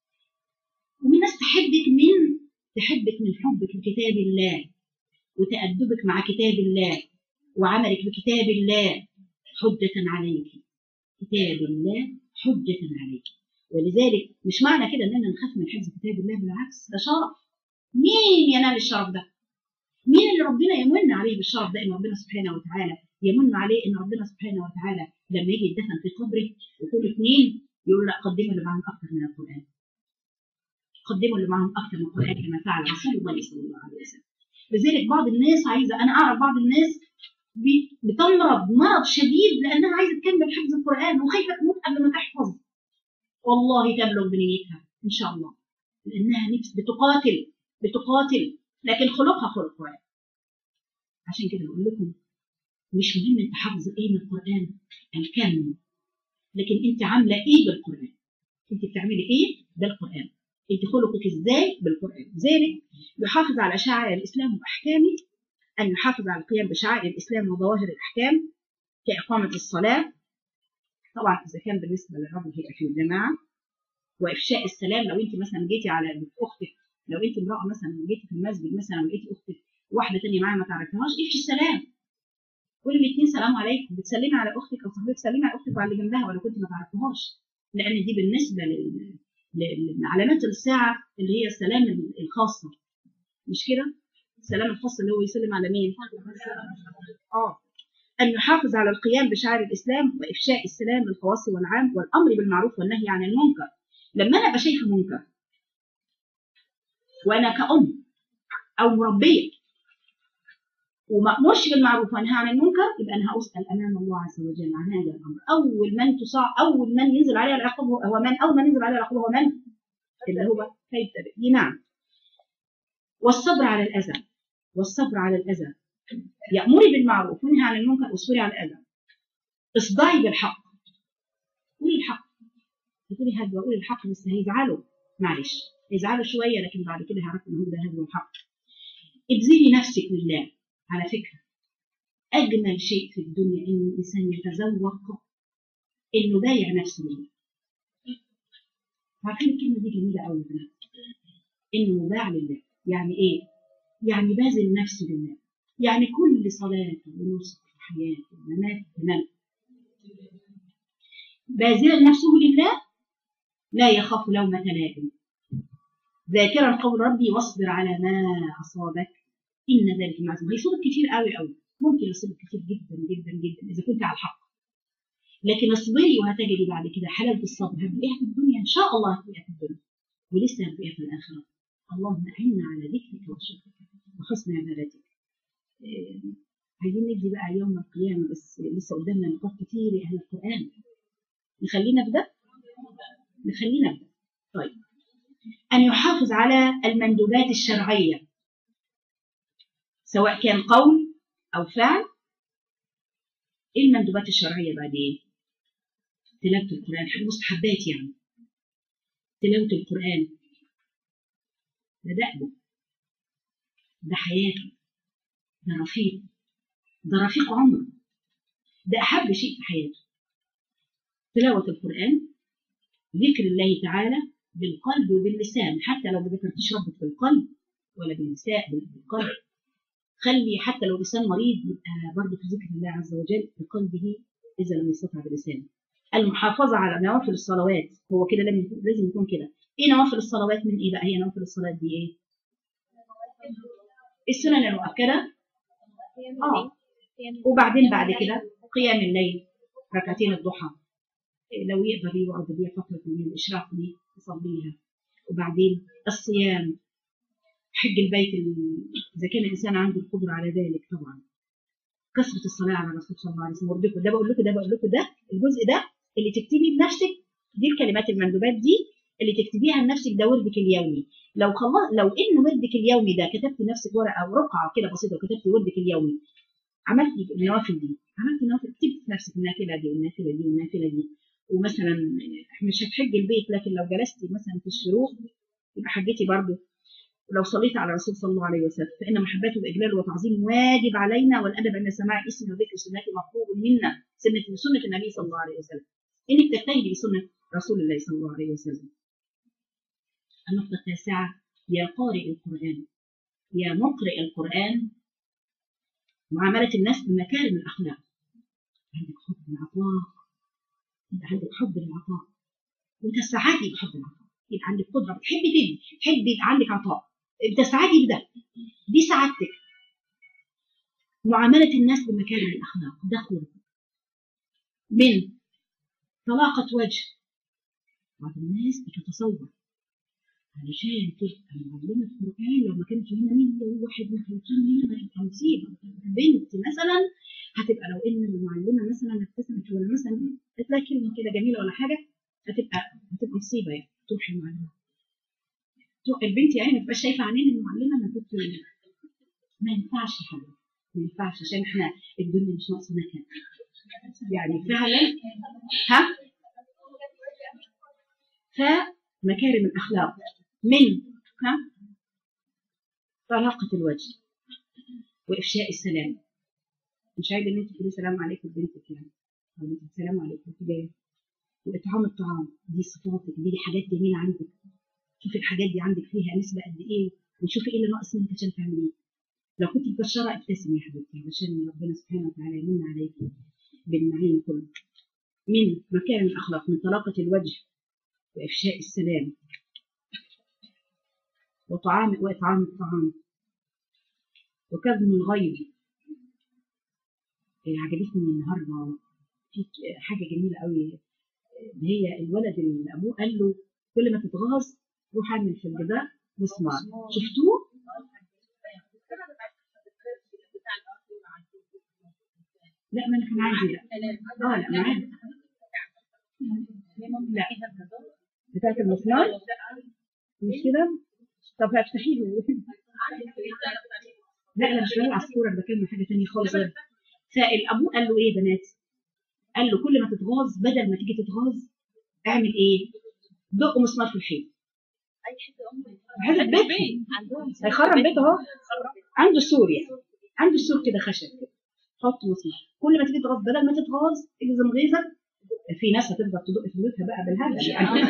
ومن الناس تحبك من تحبك من حبك لكتاب الله وتأدبك مع كتاب الله وعملك بكتاب الله حجة عليك كتاب الله حجة عليك ولذلك مش معنى كده اننا نخاف من حفظ كتاب الله بالعكس ده شرف مين ينال الشرف ده؟ مين اللي ربنا يمن عليه بالشرف ده ان ربنا سبحانه وتعالى يمن عليه ان ربنا سبحانه وتعالى لما يجي يدفن في قبره يقول اثنين يقول لا قدموا اللي معهم اكثر من القران. قدموا اللي معهم اكثر من القران كما فعل رسول الله صلى الله عليه وسلم. لذلك بعض الناس عايزه انا اعرف بعض الناس بي- بتمرض مرض شديد لانها عايزه تكمل حفظ القران وخايفه تموت قبل ما تحفظ والله تبلغ بنيتها ان شاء الله لانها نفس بتقاتل بتقاتل لكن خلقها خلق قران عشان كده بقول لكم مش مهم انت حافظ ايه من القران الكم لكن انت عامله ايه بالقران انت بتعملي ايه بالقران انت خلقك ازاي بالقران ذلك يحافظ على شعائر الاسلام واحكامه ان يحافظ على القيام بشعائر الاسلام وظواهر الاحكام كاقامه الصلاه طبعا اذا كان بالنسبه للرجل هيبقى في الجماعه وافشاء السلام لو انت مثلا جيتي على بنت اختك لو انت امراه مثلا جيتي في المسجد مثلا لقيتي اختك واحده تانية معاها ما تعرفيهاش افشي السلام قولي الاثنين سلام عليكم بتسلمي على اختك او صاحبتك سلمي على اختك وعلى اللي جنبها ولو كنت ما تعرفيهاش لان دي بالنسبه لل- ل- لعلامات الساعه اللي هي السلام الخاصه مش كده؟ السلام الخاص اللي هو يسلم على مين؟ اه أن يحافظ على القيام بشعائر الإسلام وإفشاء السلام للخواص والعام والأمر بالمعروف والنهي عن المنكر لما أنا أبقى شايفة منكر وأنا كأم أو مربية وما أمرش بالمعروف وأنهى عن المنكر يبقى أنا هأسأل أمام الله عز وجل عن هذا الأمر أول من تصاع أول من ينزل عليه العقاب هو هو من أول من ينزل عليه العقاب هو من؟ اللي هو فيبتدئ نعم والصبر على الأذى والصبر على الأذى يأمري بالمعروف وانهي عن المنكر واصبري على الأذى اصدعي بالحق قولي الحق بتقولي هدوة قولي الحق بس هيزعلوا معلش هيزعلوا شوية لكن بعد كده هيعرفوا ان هو ده هدوة الحق ابذلي نفسك لله على فكرة أجمل شيء في الدنيا إن الإنسان يتذوق إنه بايع نفسه لله عارفين الكلمة دي جميلة أوي يا بنات إنه مباع لله يعني إيه؟ يعني باذل نفسه لله يعني كل صلاته ونصح وحياته ومماته تمام باذلا نفسه لله لا يخاف لومة لائم ذاكرا قول ربي واصبر على ما أصابك إن ذلك مع العزم هيصيبك كتير قوي قوي ممكن يصيبك كتير جدا جدا جدا إذا كنت على الحق لكن اصبري وهتجدي بعد كده حلاوة الصبر هتلاقيها في الدنيا إن شاء الله هتلاقيها في الدنيا ولسه هتلاقيها في الآخرة اللهم أعنا على ذكرك وشكرك وحسن عبادتك إيه، عايزين نجي بقى يوم القيامة بس لسه قدامنا نقاط كتير يا أهل القرآن نخلينا في ده نخلينا في ده طيب أن يحافظ على المندوبات الشرعية سواء كان قول أو فعل إيه المندوبات الشرعية بعد إيه؟ تلاوة القرآن حاجة مستحبات يعني تلاوة القرآن ده دأبه ده حياته ده رفيق ده رفيق عمره ده أحب شيء في حياته تلاوة القرآن ذكر الله تعالى بالقلب وباللسان حتى لو ما ذكرتيش ربك بالقلب ولا باللسان بالقلب خلي حتى لو لسان مريض يبقى برضه في ذكر الله عز وجل بقلبه إذا لم يستطع بلسانه المحافظة على نوافل الصلوات هو كده لازم يكون- لازم يكون كده ايه نوافل الصلوات من ايه بقى هي نوافل الصلوات دي ايه السنن المؤكدة اه وبعدين بعد كده قيام الليل ركعتين الضحى إيه لو يقدر يقعد بيها فترة من الإشراق دي يصليها وبعدين الصيام حج البيت ال- إذا كان الإنسان عنده القدرة على ذلك طبعا كثرة الصلاة على الرسول صلى الله عليه وسلم وردكم ده بقول لكم ده بقول لكم ده الجزء ده اللي تكتبي بنفسك دي الكلمات المندوبات دي اللي تكتبيها لنفسك ده وردك اليومي لو خلص لو ان وردك اليومي ده كتبت لنفسك ورقه او رقعه كده بسيطه وكتبت وردك اليومي عملتي النوافل دي عملتي نوافل كتبت في نفسك النافله دي والنافله دي والنافله دي ومثلا مش هتحجي البيت لكن لو جلستي مثلا في الشروق يبقى حجتي برضه ولو صليت على الرسول صلى الله عليه وسلم فإن محبته وإجلاله وتعظيمه واجب علينا والأدب عند سماع اسمه وذكر سنته مطلوب منا سنة سنة النبي صلى الله عليه وسلم إنك تجتهدي بسنة رسول الله صلى الله عليه وسلم النقطة التاسعة يا قارئ القرآن يا مقرئ القرآن معاملة الناس بمكارم الأخلاق عندك حب العطاء يبقى عندك حب للعطاء وتسعدي بحب العطاء يبقى عندك قدرة بتحبي تدي تحبي يبقى عندك عطاء تسعدي بده دي سعادتك معاملة الناس بمكارم الأخلاق ده خلق من طلاقة وجه بعض الناس بتتصور علشان تبقى معلمة قرآن لو ما كانش هنا 101 مخلوقين هنا هتبقى مصيبة بنت مثلا هتبقى لو ان المعلمة مثلا ابتسمت ولا مثلا قالت لها كلمة كده جميلة ولا حاجة هتبقى هتبقى مصيبة يعني تروح المعلمة تروح البنت يعني ما تبقاش شايفة عينين المعلمة انا كنت ما ينفعش يا حبيبي ما ينفعش عشان احنا الدنيا مش ناقصة نكد يعني فعلا ها فمكارم الأخلاق من ها طلاقة الوجه وإفشاء السلام مش عايزة إن أنت تقولي سلام عليكم لبنتك يعني أو أنت سلام عليكم تجاه وإطعام الطعام دي صفاتك دي حاجات جميلة عندك شوفي الحاجات دي عندك فيها نسبة قد إيه وشوفي إيه اللي ناقص منك عشان تعمليه لو كنت مكشرة ابتسمي يا حبيبتي عشان ربنا سبحانه وتعالى يمن عليكي بالنعيم كله من مكارم الأخلاق من طلاقة الوجه وإفشاء السلام وطعام وإطعام الطعام وكظم الغيظ إيه عجبتني النهارده في حاجة جميلة قوي هي الولد اللي أبوه قال له كل ما تتغاظ روح اعمل في الجدار مسمار شفتوه؟ لا ما انا كان عندي لا اه لا ما عندي لا بتاعت المسمار مش كده؟ طب هفتحي له لا لا مش بلعب عصفورة انا بكلم حاجة تانية خالص غير فالابوه قال له ايه يا بنات؟ قال له كل ما تتغاظ بدل ما تيجي تتغاظ اعمل ايه؟ دق مسمار في الحيط حته بيت هيخرم بيته اهو عنده سور يعني عنده سور كده خشب كده حط مسمار كل ما تيجي تغاظ بدل ما تتغاظ اجزم غيظك في ناس هتفضل تدق في بيوتها بقى بالهبل يعني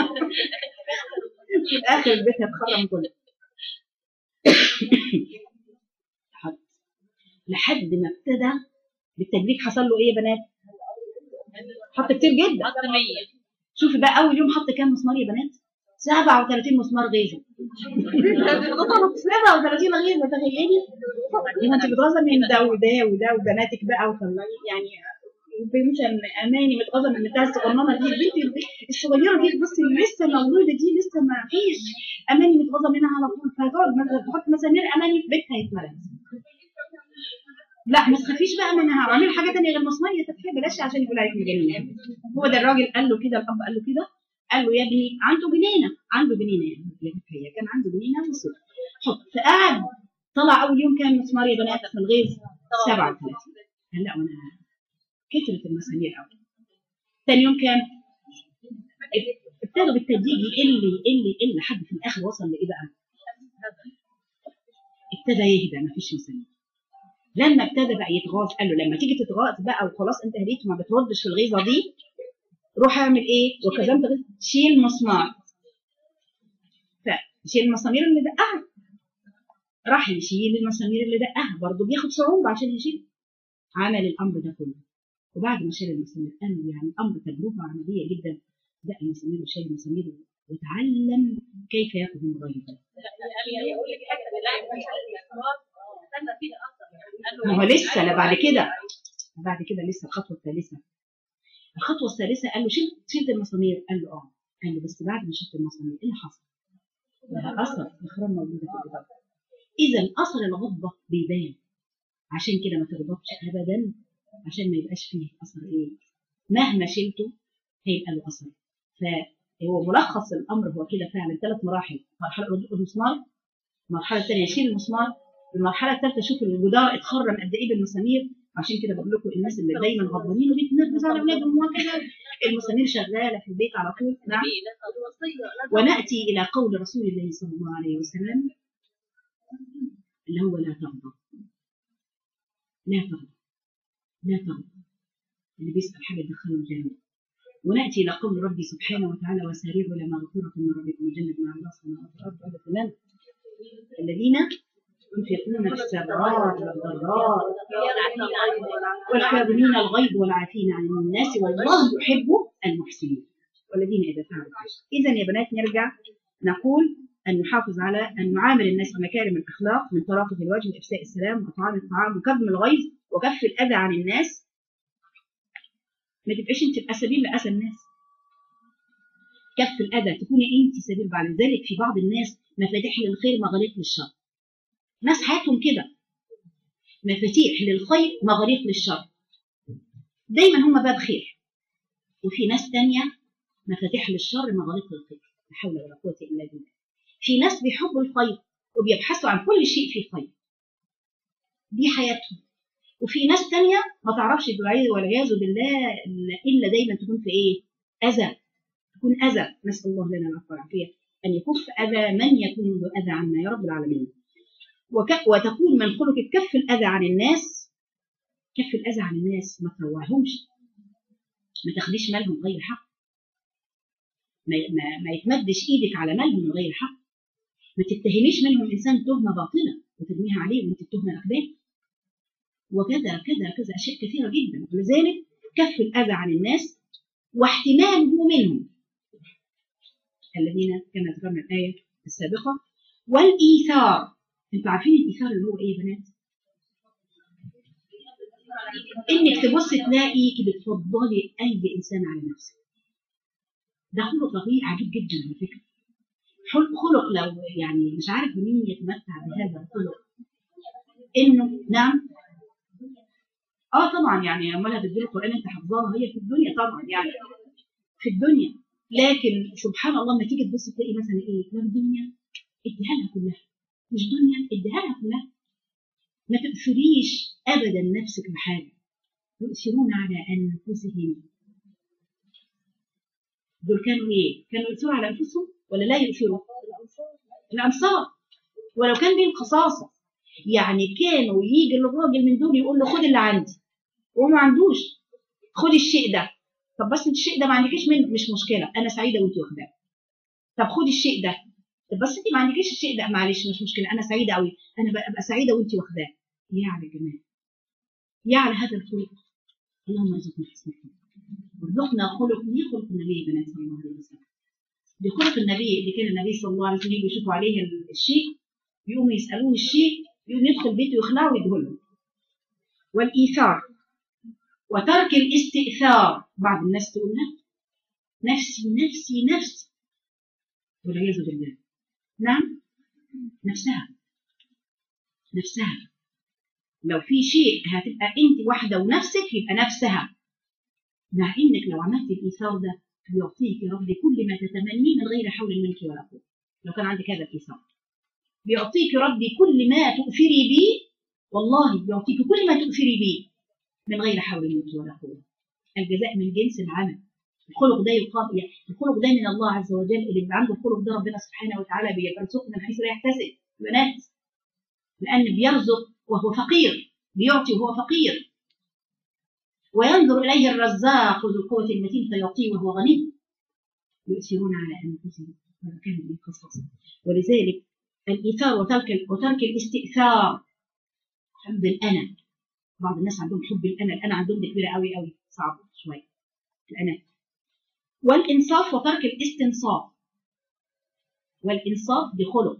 في الاخر البيت هيتخرم كله حط لحد ما ابتدى بالتدريج حصل له ايه يا بنات؟ حط كتير جدا شوفي بقى اول يوم حط كام مسمار يا بنات 37 مسمار غيظه 37 غيظه تخيلي دي ما انت بتغاظه من ده وده وده وبناتك بقى وطلعي يعني مش اماني متغاظه من بتاع الصغننه دي البنت الصغيره دي بصي اللي لسه مولوده دي لسه ما فيش اماني متغاظه منها على طول فتقعد مثلا تحط مسامير اماني في بيتها يتمرد لا ما تخافيش بقى منها اعملي حاجه ثانيه غير المسمار يا فتحي بلاش عشان يقول عليك مجنونه هو ده الراجل قال له كده الاب قال له كده قال له يا ابني عنده جنينه عنده جنينه يعني يا فتحي كان عنده جنينه وصل حط فقعد طلع اول يوم كام مسمار يا بنات في الغيظ 37 قال لا وانا كثرت المسامير قوي ثاني يوم كام ابتدوا بالتدريج يقل يقل يقل لحد في الاخر وصل لايه بقى ابتدى يهدى مفيش مسامير لما ابتدى بقى يتغاظ قال له لما تيجي تتغاظ بقى وخلاص انت هديت وما بتردش في الغيظه دي روح اعمل ايه وكذلك شيل مسمار فشيل المسامير اللي دقها راح يشيل المسامير اللي دقها برضه بياخد صعوبه عشان يشيل عمل الامر ده كله وبعد ما شال المسامير قال له يعني امر تجربه عمليه جدا دق المسامير وشال المسامير وتعلم كيف ياخذ من غيره ما هو لسه لا بعد كده بعد كده لسه الخطوه الثالثه الخطوه الثالثه قال له شلت شلت المسامير قال له اه قال له بس بعد ما شلت المسامير ايه اللي حصل؟ لها اثر الاخرام موجوده في الجدار اذا اثر الغضبه بيبان عشان كده ما تغضبش ابدا عشان ما يبقاش فيه اثر ايه مهما شلته هيبقى له اثر فهو ملخص الامر هو كده فعلا ثلاث مراحل مرحله المسمار المرحله الثانيه يشيل المسمار المرحله الثالثه شوف الجدار اتخرم قد ايه بالمسامير عشان كده بقول لكم الناس اللي دايما غضبانين وبيتنرفز على اولادهم وكذا المسامير شغاله في البيت على طول نعم وناتي الى قول رسول الله صلى الله عليه وسلم اللي هو لا تغضب لا تغضب لا تغضب اللي بيسال حاجه تدخله الجنه وناتي الى قول ربي سبحانه وتعالى وسارعوا الى مغفره من ربكم وجنه مع الله سبحانه وتعالى الذين ينفقون في السراء والضراء والكاظمين الغيظ والعافين عن الناس والله يحب المحسنين والذين اذا فعلوا اذا يا بنات نرجع نقول ان نحافظ على ان نعامل الناس بمكارم الاخلاق من طلاقه الوجه وافساء السلام واطعام الطعام وكظم الغيظ وكف الاذى عن الناس ما تبقاش انت بقى سبيل لاذى الناس كف الاذى تكوني انت سبيل بعد ذلك في بعض الناس مفاتيح للخير مغاليق للشر ناس حياتهم كده مفاتيح للخير مغاليق للشر دايما هم باب خير وفي ناس تانية مفاتيح للشر مغاليق للخير لا حول ولا قوة إلا بالله في ناس بيحبوا الخير وبيبحثوا عن كل شيء فيه خير دي حياتهم وفي ناس تانية ما تعرفش بالعياذ والعياذ بالله إلا دايما تكون في إيه؟ أذى تكون أذى نسأل الله لنا العفو والعافية أن يكف أذى من يكون ذو أذى عنا يا رب العالمين وك... وتكون من خلق كف الأذى عن الناس كف الأذى عن الناس ما تروعهمش ما تاخديش مالهم غير حق ما, ما, ما يتمدش ايدك على مالهم من غير حق ما تتهميش منهم انسان تهمه باطله وترميها عليه وانت التهمه راكباه وكذا كذا كذا اشياء كثيره جدا ولذلك كف الاذى عن الناس واحتماله منهم الذين كما ذكرنا الايه السابقه والايثار انتوا عارفين الايثار اللي هو ايه يا بنات؟ انك تبص تلاقيكي بتفضلي اي انسان على نفسك ده خلق رهيب عجيب جدا على فكره خلق لو يعني مش عارف مين يتمتع بهذا الخلق انه نعم اه طبعا يعني امال هتدي القران انت حافظاها هي في الدنيا طبعا يعني في الدنيا لكن سبحان الله لما تيجي تبص تلاقي مثلا ايه لا الدنيا اديها لها كلها مش دنيا اديها لها كلها ما تؤثريش ابدا نفسك بحاجه يؤثرون على انفسهم دول كانوا ايه؟ كانوا يؤثروا على انفسهم ولا لا يؤثروا؟ الانصار ولو كان بين خصاصه يعني كانوا يجي الراجل من دول يقول له خد اللي عندي وهو ما عندوش خد الشيء ده طب بس الشيء ده ما عندكيش منه مش مشكله انا سعيده وانت واخداه طب خد الشيء ده طب بس انت ما عندكيش الشيء ده معلش مش مشكله انا سعيده قوي انا ببقى سعيده وانت واخداه يا على الجمال يا على هذا الخلق اللهم ارزقنا حسن الخلق وارزقنا خلق ليه خلق النبي بنات صلى الله عليه وسلم بخلق النبي اللي كان النبي صلى الله عليه وسلم يشوفوا عليه الشيء يقوموا يسالون الشيء يقوم يدخل بيته يخلعه ويديه لهم والايثار وترك الاستئثار بعض الناس تقول لا نفسي نفسي نفسي والعياذ بالله نعم نفسها نفسها لو في شيء هتبقى انت واحده ونفسك يبقى نفسها مع انك لو عملت الايثار ده بيعطيك ربي كل ما تتمنيه من غير حول منك ولا قوه لو كان عندك هذا الايثار بيعطيك ربي كل ما تؤثري به والله بيعطيك كل ما تؤثري به من غير حول منك ولا قوه الجزاء من جنس العمل الخلق ده يقام يعني الخلق ده من الله عز وجل اللي بيبقى عنده الخلق ده ربنا سبحانه وتعالى بيرزقه من حيث لا يحتسب بنات لان بيرزق وهو فقير بيعطي وهو فقير وينظر اليه الرزاق ذو القوه المتين فيعطيه وهو غني يؤثرون على انفسهم ولو كان من خصاصه ولذلك الايثار وترك وترك الاستئثار حب الانا بعض الناس عندهم حب الانا الانا عندهم دي كبيره قوي قوي صعب شويه الانا والانصاف وترك الاستنصاف والانصاف بخلق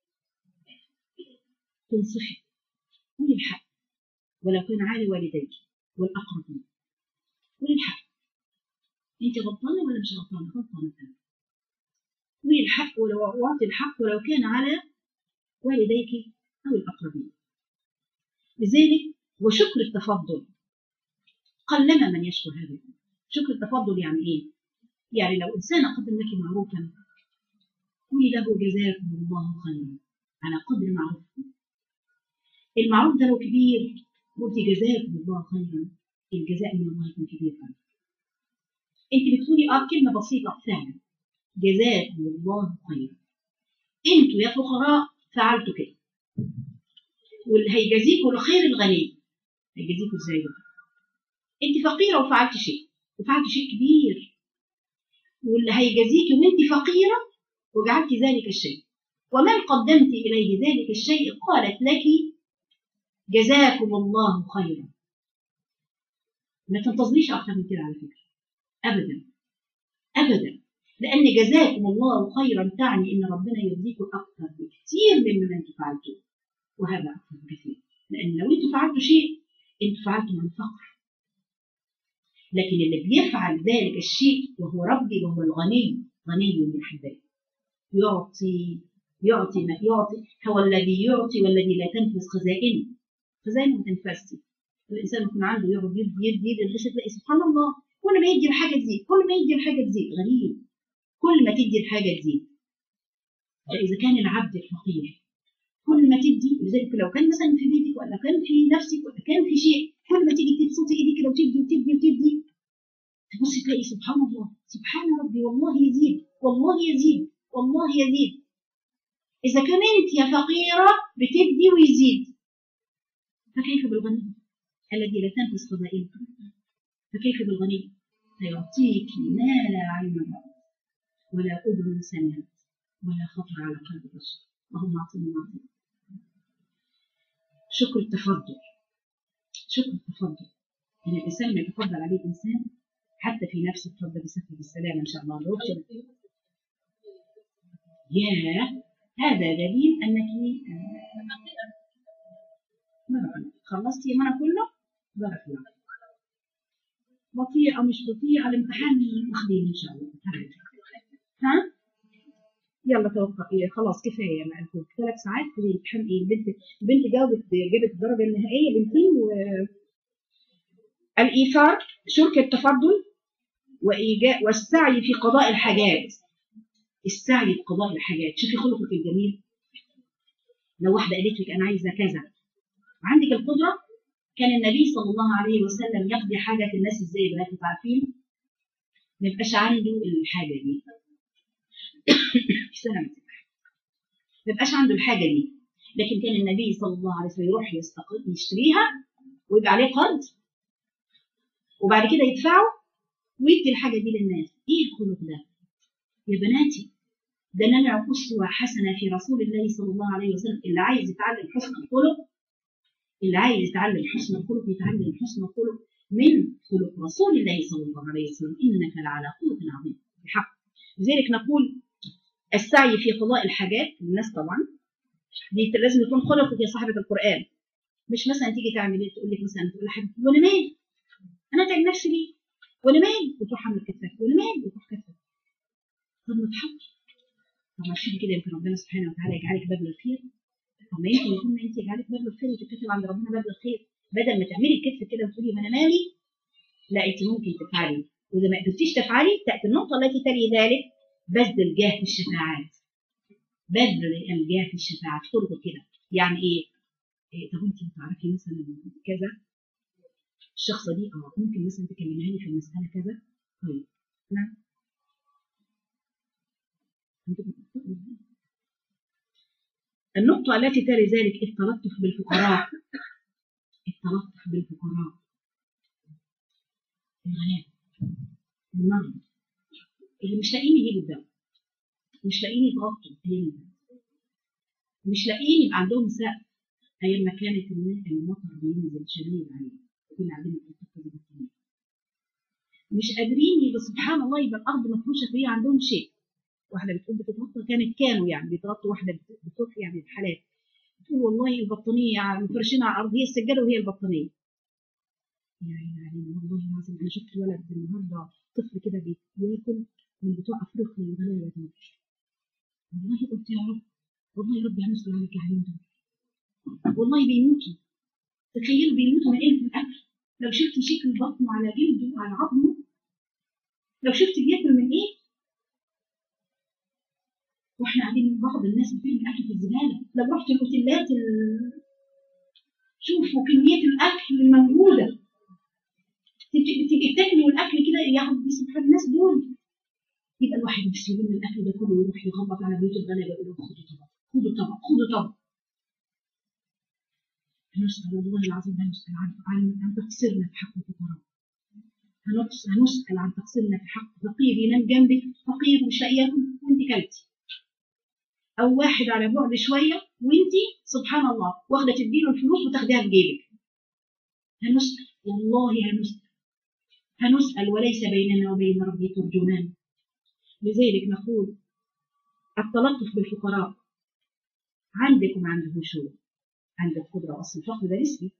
تنصفي قولي الحق ولو كان عالي والديك والاقربين قولي الحق انت غلطانه ولا مش غلطانه غلطانه انا قولي الحق ولو اعطي الحق ولو كان على والديك او الاقربين لذلك وشكر التفضل قلما من يشكر هذا الامر شكر التفضل يعني ايه يعني لو انسان قدم لك معروفا قولي له جزاكم الله خيرا على قدر معروفكم المعروف ده لو كبير قلتي جزاكم الله خيرا الجزاء من الله يكون كبير قوي انت بتقولي اه كلمه بسيطه فعلا جزاكم الله خيرا انتوا يا فقراء فعلتوا كده واللي هيجازيكوا الخير الغني هيجازيكوا ازاي بقى انت فقيره وفعلت شيء وفعلت شيء كبير واللي هيجازيكي وانت فقيره وجعلت ذلك الشيء ومن قدمت اليه ذلك الشيء قالت لك جزاكم الله خيرا ما تنتظريش اكتر من كده على فكره ابدا ابدا لان جزاكم الله خيرا تعني ان ربنا يرضيكم اكثر بكثير مما انتم فعلتوه وهذا اكثر بكثير لان لو انتم فعلتوا شيء انتم فعلتوا عن فقر لكن اللي بيفعل ذلك الشيء وهو ربي وهو الغني غني يا أحبائي يعطي يعطي ما يعطي هو الذي يعطي والذي لا تنفذ خزائنه خزائنه ما تنفذش الانسان يكون عنده يقعد يدي يدي يدي يدي تلاقي سبحان الله كل ما يدي الحاجه تزيد كل ما يدي الحاجه تزيد غريب كل ما تدي الحاجه تزيد فاذا كان العبد الفقير كل ما تدي لذلك لو كان مثلا في بيتك ولا كان في نفسك ولا كان في شيء كل ما تيجي تبسطي ايدك كده وتدي وتدي وتدي تبصي تلاقي سبحان الله سبحان ربي والله يزيد والله يزيد والله يزيد إذا كان أنت يا فقيرة بتدي ويزيد فكيف بالغني الذي لا تنفذ خزائنه فكيف بالغني سيعطيك ما لا عين رأت ولا أذن سمعت ولا خطر على قلب بشر اللهم أعطني معطي شكر التفضل شكر التفضل إن الإنسان ما يتفضل عليه إنسان حتى في نفسه تفضل بسفر بالسلامة إن شاء الله لو يا هذا دليل أنك مرة خلصتي مرة كله بارك الله بطيء أو مش بطيء على الامتحان واخدين إن شاء الله ها يلا توقفي خلاص كفايه ما لكم ثلاث ساعات في الامتحان ايه البنت البنت جاوبت جابت الدرجه النهائيه بنتين و الايثار شرك التفضل وإيجاء والسعي في قضاء الحاجات السعي في قضاء الحاجات شوفي خلقك الجميل لو واحده قالت لك انا عايزه كذا وعندك القدره كان النبي صلى الله عليه وسلم يقضي حاجه الناس ازاي يا بنات انتوا عارفين ما يبقاش عنده الحاجه دي سلامتك ما يبقاش عنده الحاجه دي لكن كان النبي صلى الله عليه وسلم يروح يستقل يشتريها ويبقى عليه قرض وبعد كده يدفعه ويدي الحاجه دي للناس ايه الخلق ده يا بناتي ده نبع أسوة حسنة في رسول الله صلى الله عليه وسلم اللي عايز يتعلم حسن الخلق اللي عايز يتعلم حسن الخلق يتعلم حسن الخلق من خلق رسول الله صلى الله عليه وسلم إنك لعلى خلق عظيم بحق لذلك نقول السعي في قضاء الحاجات الناس طبعا دي لازم يكون خلقك يا صاحبة القرآن مش مثلا تيجي تعمل ايه تقول لك مثلا تقول لحد وانا مالي انا اتعب نفسي ليه وانا مالي وتروح عامل كتفك وانا مالي وتروح كتفك طب ما تحط طب ما تشوفي كده يمكن ربنا سبحانه وتعالى يجعلك باب الخير طب ما يمكن يكون انت يجعلك باب الخير وتتكتب عند ربنا باب الخير بدل ما تعملي الكتف كده وتقولي ما انا مالي لا انت ممكن تفعلي واذا ما قدرتيش تفعلي تاتي النقطه التي تلي ذلك بذل الجاه في الشفاعات بذل الجاه في الشفاعات خلقه كده يعني ايه, إيه طب انت بتعرفي مثلا كذا الشخصه دي اه ممكن مثلا تكلمها لي في المساله كذا طيب نعم النقطة التي تلي ذلك التلطف بالفقراء التلطف بالفقراء الغلاب المرض اللي مش لاقيين يجيبوا الدواء مش لاقيين يتغطوا ايام مش لاقيين يبقى عندهم سقف ايام ما كانت المطر بينزل شديد عليهم كنا قاعدين نتفق مش قادرين يبقى سبحان الله يبقى الارض مفروشه فهي عندهم شيء واحده بتقول بتتغطى كانت كانوا يعني بيتغطوا واحده بتروح يعني الحالات بتقول والله البطانيه مفرشينها على الارض هي السجاده وهي البطانيه يا عيني علينا والله العظيم انا شفت ولد النهارده طفل كده بياكل من بتوع افريقيا الغلابه دول والله قلت يا رب والله يا رب هنصبر عليك يا عيني دول والله بيموتوا تخيلوا بيموتوا من قله الاكل لو شفت شكل بطنه على جلده وعلى عظمه لو شفت بياكل من ايه واحنا قاعدين بعض الناس بترمي الاكل في الزباله لو رحت الاوتيلات ال... شوفوا كميه الاكل الموجوده تبقي بتاكلي والاكل كده ياخد سبحان الناس دول يبقى الواحد نفسه يلم الاكل ده كله ويروح يخبط على بيوت الغلابه يقول لهم خدوا طبق خدوا طبق خدوا طبق هنسأل والله العظيم هنسأل عن عن عن تقصيرنا في حق الفقراء هنسأل عن تقصيرنا في حق فقير ينام جنبك فقير مش لاقي ياكل وانت كلتي او واحد على بعد شويه وانت سبحان الله واخده تديله الفلوس وتاخديها في جيبك هنسال والله هنسال هنسال وليس بيننا وبين ربي ترجمان لذلك نقول التلطف بالفقراء عندك وما عندهوش هو عندك قدره اصل الفقر ده نسبي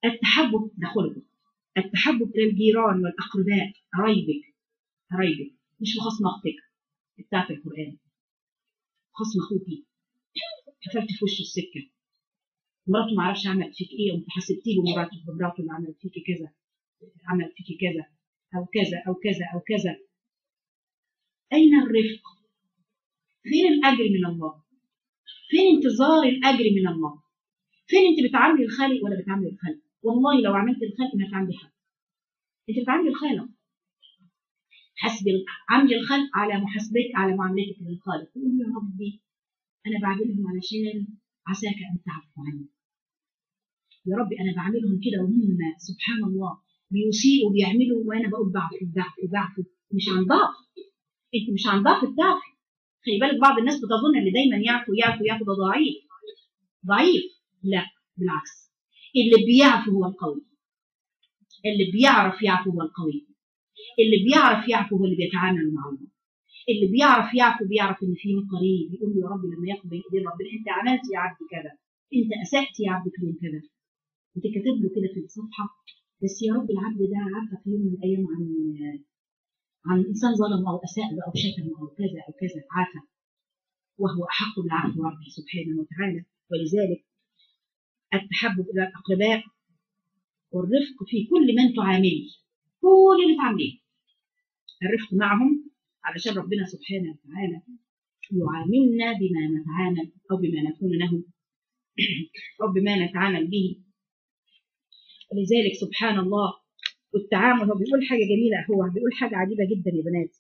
التحبب ده خلقه التحبب الى الجيران والاقرباء قرايبك قرايبك مش بخصم اختك بتاعت القران خصم اخوكي قفلت في وشه السكه مراته ما عرفش عملت فيك ايه وانت حسبتي له مراته مراته اللي عملت فيك كذا عملت فيك كذا او كذا او كذا او كذا اين الرفق فين الاجر من الله فين انتظار الاجر من الله فين انت بتعاملي الخالق ولا بتعاملي الخلق والله لو عملت الخلق ما هتعاملي حد انت بتعاملي الخالق حسب عاملي الخلق على محاسبتك على معاملتك للخالق تقول يا ربي انا بعملهم علشان عساك ان تعفو عني يا ربي انا بعملهم كده وهم سبحان الله بيسيئوا بيعملوا وانا بقول بعفو بعفو بعفو مش عن ضعف انت مش عن ضعف بتعفو خلي بالك بعض الناس بتظن ان دايما يعفو يعفو يعفو ده ضعيف ضعيف لا بالعكس اللي بيعفو هو القوي اللي بيعرف يعفو هو القوي اللي بيعرف يعفو هو اللي بيتعامل مع الله اللي بيعرف يعفو بيعرف ان في يوم قريب يقول له يا رب لما ياخد بين ايدين ربنا انت عملت يا عبدي كذا انت اسأت يا عبدي في يوم كذا انت كاتب له كده في الصفحه بس يا رب العبد ده عارفه في يوم من الايام عن عن انسان ظلم او اساء له او شتم او كذا او كذا عافى وهو احق بالعفو ربي سبحانه وتعالى ولذلك التحبب الى الاقرباء والرفق في كل من تعاملي كل اللي تعامليه الرفق معهم علشان ربنا سبحانه وتعالى يعاملنا بما نتعامل او بما نكون له او بما نتعامل به ولذلك سبحان الله والتعامل هو بيقول حاجه جميله هو بيقول حاجه عجيبه جدا يا بنات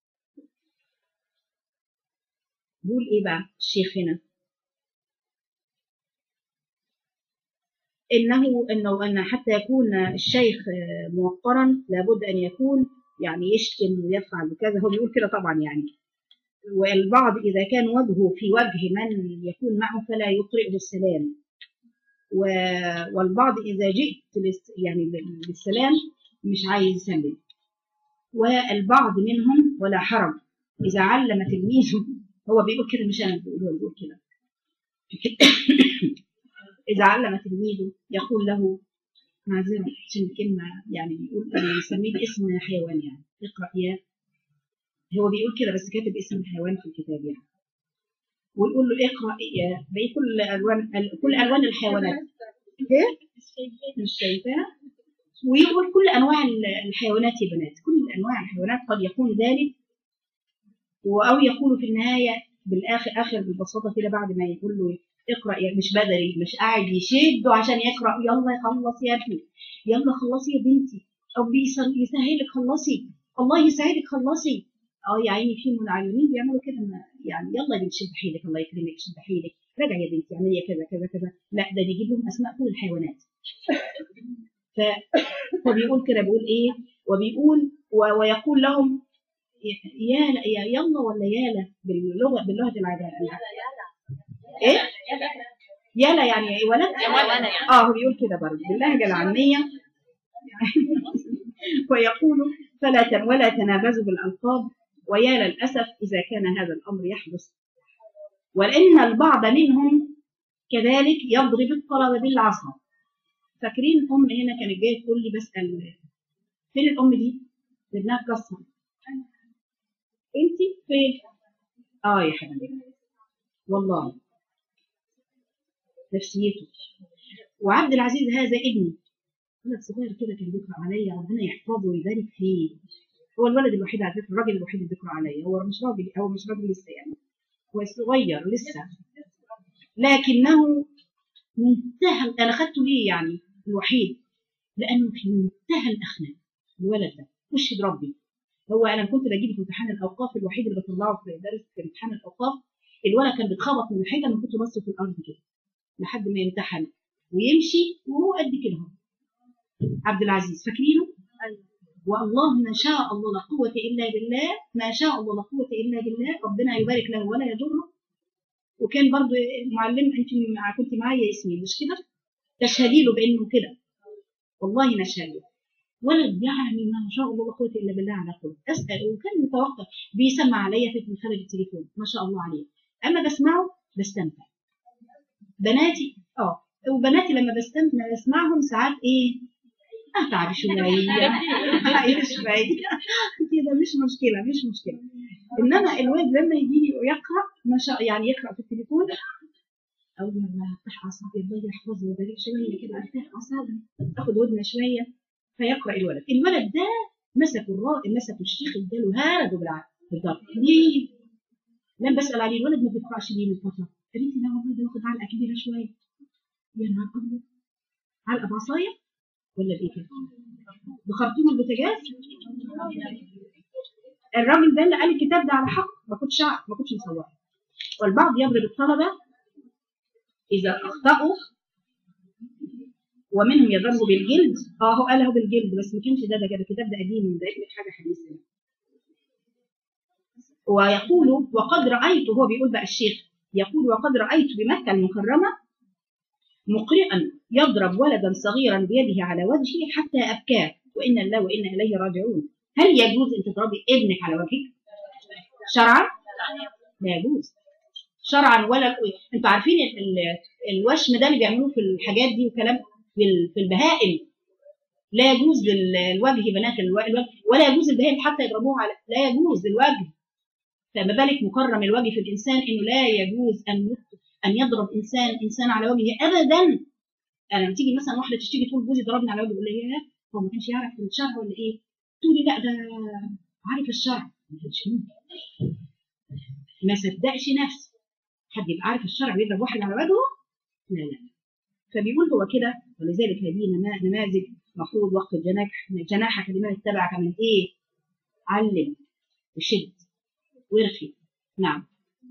بيقول ايه بقى الشيخ هنا انه انه ان حتى يكون الشيخ موقرا لابد ان يكون يعني يشتم ويفعل وكذا هو بيقول كده طبعا يعني والبعض اذا كان وجهه في وجه من يكون معه فلا يقرئه السلام والبعض اذا جئت يعني للسلام مش عايز يسلم والبعض منهم ولا حرج اذا علم تلميذه هو بيقول كده مش انا بقول هو بيقول كده إذا علم تلميذه يقول له معذرة عشان الكلمة يعني بيقول يسميه باسم حيوان يعني اقرأ يا هو بيقول كده بس كاتب اسم الحيوان في الكتاب يعني ويقول له اقرأ يا بقى كل ألوان كل ألوان الحيوانات ايه؟ مش شايفاها ويقول كل أنواع الحيوانات يا بنات كل أنواع الحيوانات قد يكون ذلك أو يقول في النهاية بالآخر آخر بالبساطة كده بعد ما يقول له اقرا يا مش بدري مش قاعد يشده عشان يقرا يلا خلص يا ابني يلا خلصي يا بنتي او يسهلك خلصي الله يسعدك خلصي اه يا عيني في منعلمين بيعملوا كده يعني يلا يا بنتي شد حيلك الله يكرمك شد حيلك راجع يا بنتي اعملي كذا كذا كذا لا ده بيجيب لهم اسماء كل الحيوانات ف... فبيقول كده بيقول ايه وبيقول و... ويقول لهم يا يا يلا ولا يالا باللغه باللغه العربيه ايه يلا يعني ايه ولد اه هو بيقول كده برضه باللهجه العاميه ويقول فلا تن ولا تنابزوا بالالقاب ويا للاسف اذا كان هذا الامر يحدث ولان البعض منهم كذلك يضرب الطلبه بالعصا فاكرين ام هنا كانت جايه تقول لي بسال فين الام دي؟ ابنها اتكسر انت فين؟ اه يا حبيبي والله نفسيته وعبد العزيز هذا ابني ولد صغير كده كان بيقرا عليا ربنا يحفظه ويبارك فيه هو الولد الوحيد على فكره الراجل الوحيد اللي بيقرا عليا هو مش راجل هو مش راجل لسه يعني هو صغير لسه لكنه منتهى انا خدته ليه يعني الوحيد لانه في منتهى الاخلاق الولد ده اشهد ربي هو انا كنت بجيب في امتحان الاوقاف الوحيد اللي بطلعه في درس في امتحان الاوقاف الولد كان بيتخبط من الحيطه انا كنت بصه في الارض كده لحد ما يمتحن ويمشي وهو قد كده اهو عبد العزيز فاكرينه؟ والله ما شاء الله لا قوة إلا بالله ما شاء الله لا قوة إلا بالله ربنا يبارك له ولا يضره وكان برضو معلم انت كنت معايا اسمي مش كده؟ تشهدي له بانه كده والله نشهد له ولد يعني ما شاء الله لا قوة إلا بالله على قوة أسأل وكان متوقع بيسمع عليا في من خارج التليفون ما شاء الله عليه أما بسمعه بستمتع بناتي اه وبناتي لما بستمتع بسمعهم ساعات ايه اتعب شويه اتعب شويه كده مش مشكله مش مشكله انما الواد لما يجي لي ويقرا ما شاء يعني يقرا في التليفون او لما افتح اعصابي الله يحفظه ويبارك شويه كده ارتاح اعصابي اخد ودنه شويه فيقرا الولد الولد ده مسكوا الرائد مسكوا الشيخ اداله هرده بالعقل بالضبط ليه؟ لما بسال عليه الولد ما بيقراش ليه من فتره قالت لي لا والله ده واخد علقه كبيره شويه يا نهار ابيض علقه بعصايه ولا بايه كده؟ بخرطوم البوتاجاز الراجل ده اللي قال الكتاب ده على حق ما كنتش أعرف، ما كنتش مصوره والبعض يضرب الطلبه اذا اخطاوا ومنهم يضربوا بالجلد اه هو قاله بالجلد بس ما كانش ده ده كده الكتاب ده قديم ده يقلب حاجه حديثه ويقول وقد رايت هو بيقول بقى الشيخ يقول وقد رايت بمكه المكرمه مقرئا يضرب ولدا صغيرا بيده على وجهه حتى ابكاه وان الله وانا اليه راجعون هل يجوز ان تضربي ابنك على وجهك شرعا لا يجوز شرعا ولا انتوا عارفين ال- ال- الوشم ده اللي بيعملوه في الحاجات دي وكلام في ال- في البهائم لا يجوز للوجه بنات الو- الوجه ولا يجوز البهائم حتى يضربوه على لا يجوز للوجه فما بالك مكرم الوجه في الانسان انه لا يجوز ان يط- ان يضرب انسان انسان على وجهه ابدا انا لما تيجي مثلا واحده تشتكي تقول جوزي ضربني على وجهي يقول لها "ياه، هو ما كانش يعرف في الشرع ولا ايه؟ تقولي لا ده عارف الشرع ما كانش ممكن. ما صدقش نفسه حد يبقى عارف الشرع ويضرب واحد على وجهه لا لا فبيقول هو كده ولذلك هذه نما- نماذج مفروض وقت الجناح جناحك لمن اتبعك من ايه؟ علم وشد وارخي نعم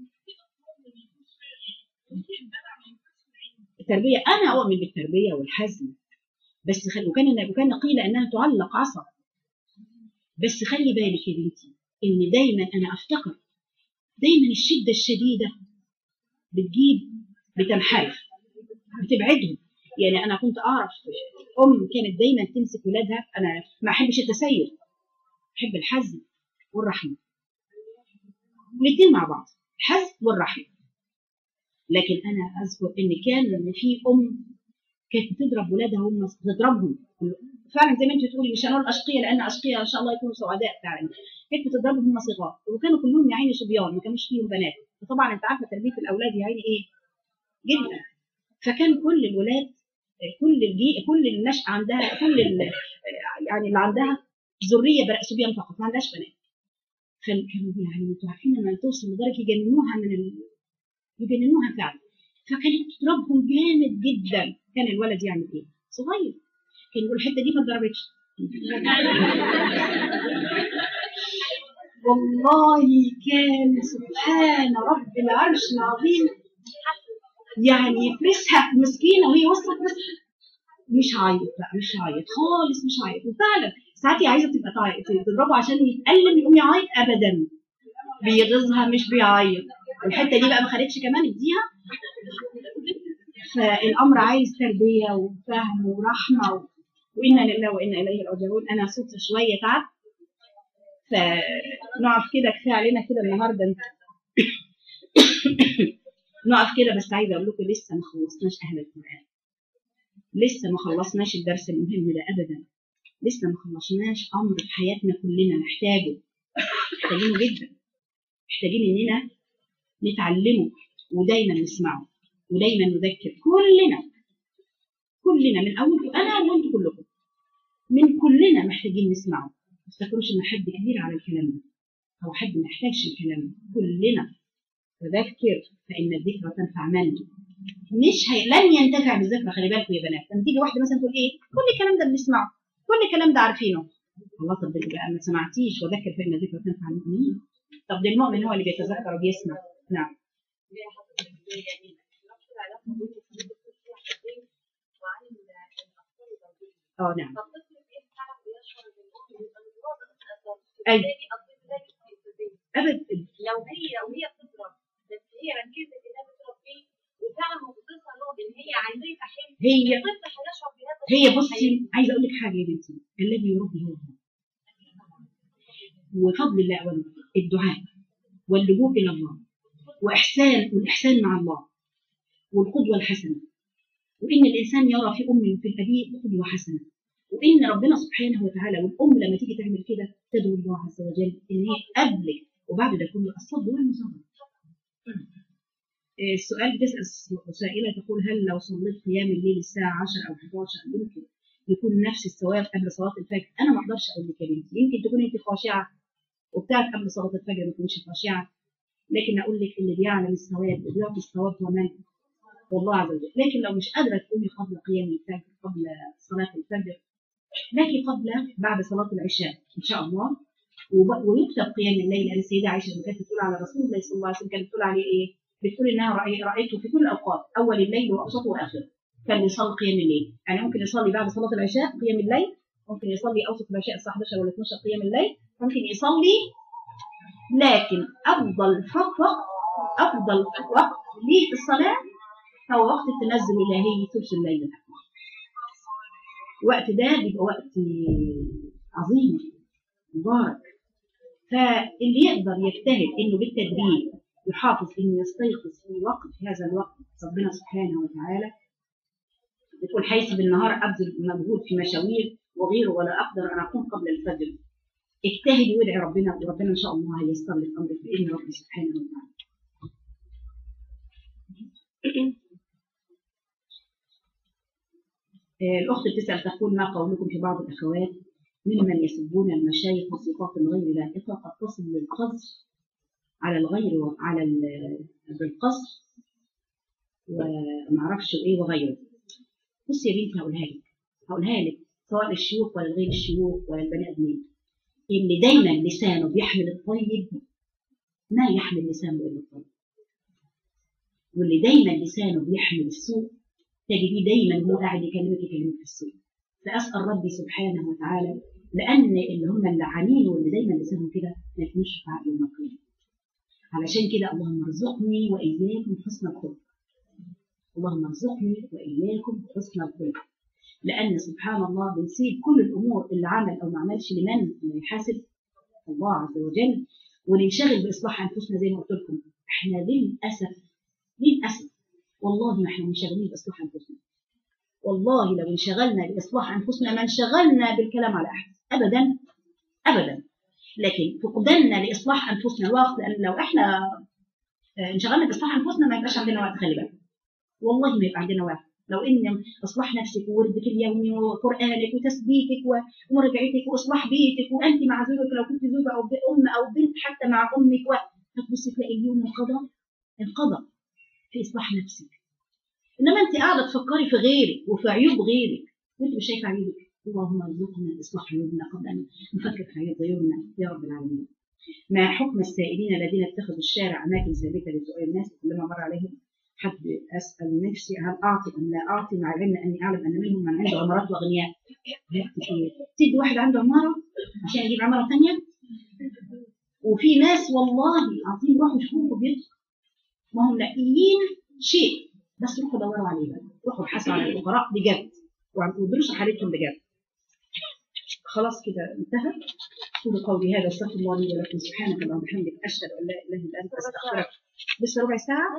التربية أنا أؤمن بالتربية والحزم بس خل... وكان وكان قيل أنها تعلق عصا بس خلي بالك يا بنتي إن دايما أنا أفتكر دايما الشدة الشديدة بتجيب بتنحرف بتبعدهم يعني أنا كنت أعرف أم كانت دايما تمسك ولادها أنا ما أحبش التسير أحب الحزم والرحمة الاثنين مع بعض الحزم والرحمة لكن انا اذكر ان كان في ام كانت بتضرب ولادها وهم بتضربهم فعلا زي ما انت بتقولي مش هنقول اشقياء لان اشقياء ان شاء الله يكونوا سعداء فعلا كانت بتضربهم هم صغار وكانوا كلهم يا عيني صبيان ما كانوش فيهم بنات فطبعا انت عارفه تربيه الاولاد يا عيني ايه جدا فكان كل الولاد كل الجي كل النشأة عندها كل ال- يعني اللي عندها ذريه بنات صبيان فقط ما عندهاش بنات فكانوا يعني انتوا عارفين لما توصل لدرجه يجننوها من ال... يجننوها فعلا فكانت تضربهم جامد جدا كان الولد يعمل ايه؟ صغير كان يقول الحته دي ما اتضربتش والله كان سبحان رب العرش العظيم يعني يفرسها مسكينه وهي وصلت بس مش عيط بقى مش عيط خالص مش عيط وفعلا ساعات هي عايزه تبقى تعيط تضربه عشان يتألم يقوم يعيط ابدا بيغيظها مش بيعيط والحته دي بقى ما خدتش كمان اديها فالامر عايز تربيه وفهم ورحمه و... وانا لله وانا اليه راجعون انا صوت شويه تعب فنقف كده كفايه علينا كده النهارده نقف كده بس عايزه اقول لكم لسه ما خلصناش اهل القران لسه ما خلصناش الدرس المهم ده ابدا لسه ما خلصناش امر في حياتنا كلنا نحتاجه محتاجينه جدا محتاجين اننا نتعلمه ودايما نسمعه ودايما نذكر كلنا كلنا من اول انا وانتم كلكم من كلنا محتاجين نسمعه ما تفتكروش ان حد كبير على الكلام ده او حد ما يحتاجش الكلام ده كلنا تذكر فان الذكرى تنفع من مش هي... لن ينتفع بالذكرى خلي بالكم يا بنات لما تيجي واحده مثلا تقول ايه كل الكلام ده بنسمعه كل الكلام ده عارفينه الله طب بقى ما سمعتيش وذكر فان الذكرى تنفع المؤمنين طب ده المؤمن هو اللي بيتذكر وبيسمع نعم اه نعم أيوة. ابدا
لو هي لو هي بتضرب بس هي ركزت انها بتضرب فيه وفعلا مختصه له ان هي عايزاه يبقى حلو
هي
الطفل هيشعر بهذا
هي
الشعور.
بصي عايزه اقول لك حاجه يا بنتي الذي يربي هو الله وفضل الله اولا الدعاء واللجوء الى الله واحسان والاحسان مع الله والقدوه الحسنه وان الانسان يرى في امه وفي الابي قدوه حسنه وان ربنا سبحانه وتعالى والام لما تيجي تعمل كده تدعو الله عز وجل ان هي قبلك وبعد ده كله الصد والمصابره السؤال بتسال سائله تقول هل لو صليت قيام الليل الساعه 10 او 11 يمكن يكون نفس الثواب قبل صلاه الفجر انا ما اقدرش اقول لك يا بنتي يمكن تكوني انت خاشعه وبتاعت قبل صلاه الفجر ما تكونش خاشعه لكن اقول لك اللي بيعلم الثواب وبيعطي الثواب هو من والله عز وجل لكن لو مش قادره تقومي قبل قيام الفجر قبل صلاه الفجر لكن قبل بعد صلاه العشاء ان شاء الله وب- ويكتب قيام الليل لان السيده عائشه لما كانت بتقول على رسول الله صلى الله عليه وسلم كانت بتقول عليه ايه؟ بتقول انها رأي- رايته في كل الاوقات اول الليل واوسطه واخره كان يصلي قيام الليل يعني ممكن يصلي بعد صلاه العشاء قيام الليل ممكن يصلي اوسط العشاء الساعه 11 ولا 12 قيام الليل ممكن يصلي لكن افضل فتره افضل وقت ليه في الصلاه هو وقت التنزل الالهي ثلث الليل الاخير الوقت ده بيبقى وقت عظيم مبارك فاللي يقدر يجتهد انه بالتدريب يحافظ انه يستيقظ في وقت هذا الوقت ربنا سبحانه وتعالى بتقول حيث بالنهار ابذل مجهود في مشاوير وغيره ولا اقدر ان اقوم قبل الفجر اجتهدي وادعي ربنا وربنا ان شاء الله هيسر لك امرك باذن ربي سبحانه وتعالى آه، الأخت بتسأل تقول ما قولكم في بعض الأخوات ممن يسبون المشايخ بصفات غير لائقة قد تصل للقذف على الغير وعلى ال- بالقذف ومعرفش إيه وغيره بصي يا بنتي هقولها لك هقولها لك سواء للشيوخ ولا غير الشيوخ ولا البني آدمين اللي دايما لسانه بيحمل الطيب ما يحمل لسانه إلا الطيب واللي دايما لسانه بيحمل السوء تجديه دايما هو قاعد يكلمك يكلمك في السوء فاسال ربي سبحانه وتعالى لان اللي هم اللعانين واللي دايما لسانهم كده ما يكونوش شفعاء يوم القيامه علشان كده اللهم ارزقني واياكم حسن الخلق اللهم ارزقني واياكم حسن الخلق لان سبحان الله بنسيب كل الامور اللي عمل او ما عملش لمن اللي يحاسب الله عز وجل وننشغل باصلاح انفسنا زي ما قلت لكم احنا للاسف للاسف والله ما احنا منشغلين باصلاح انفسنا والله لو انشغلنا باصلاح انفسنا ما انشغلنا بالكلام على احد ابدا ابدا لكن فقداننا لاصلاح انفسنا الوقت لان لو احنا آه، انشغلنا باصلاح انفسنا ما يبقاش عندنا وقت خلي بالك والله ما يبقى عندنا وقت لو ان اصلاح نفسك ووردك اليومي وقرانك وتسبيحك و- ومراجعتك واصلاح بيتك وانت مع زوجك لو كنت زوجه او ب- ام او بنت حتى مع امك و- هتبص تلاقي اليوم انقضى انقضى في اصلاح نفسك انما انت قاعده تفكري في غيرك وفي عيوب غيرك وانت مش شايفه عيوبك اللهم ارزقنا اصلاح عيوبنا قبل ان نفكر في عيوب غيرنا يا رب العالمين ما حكم السائلين الذين اتخذوا الشارع اماكن ثابته لسؤال الناس كلما مر عليهم حد اسال نفسي هل اعطي ام لا اعطي مع العلم اني اعلم ان منهم من عنده عمارات واغنياء لا كتير تدي واحد عنده عماره عشان يجيب عماره ثانيه وفي ناس والله العظيم روحوا شوفوا بيتهم ما هم لاقيين شيء بس روحوا دوروا عليه بقى روحوا ابحثوا عن الفقراء بجد وادرسوا حالتهم بجد خلاص كده انتهى قولوا قولي هذا استغفر الله لي ولكم سبحانك اللهم وبحمدك اشهد ان لا اله الا انت استغفرك لسه ربع ساعه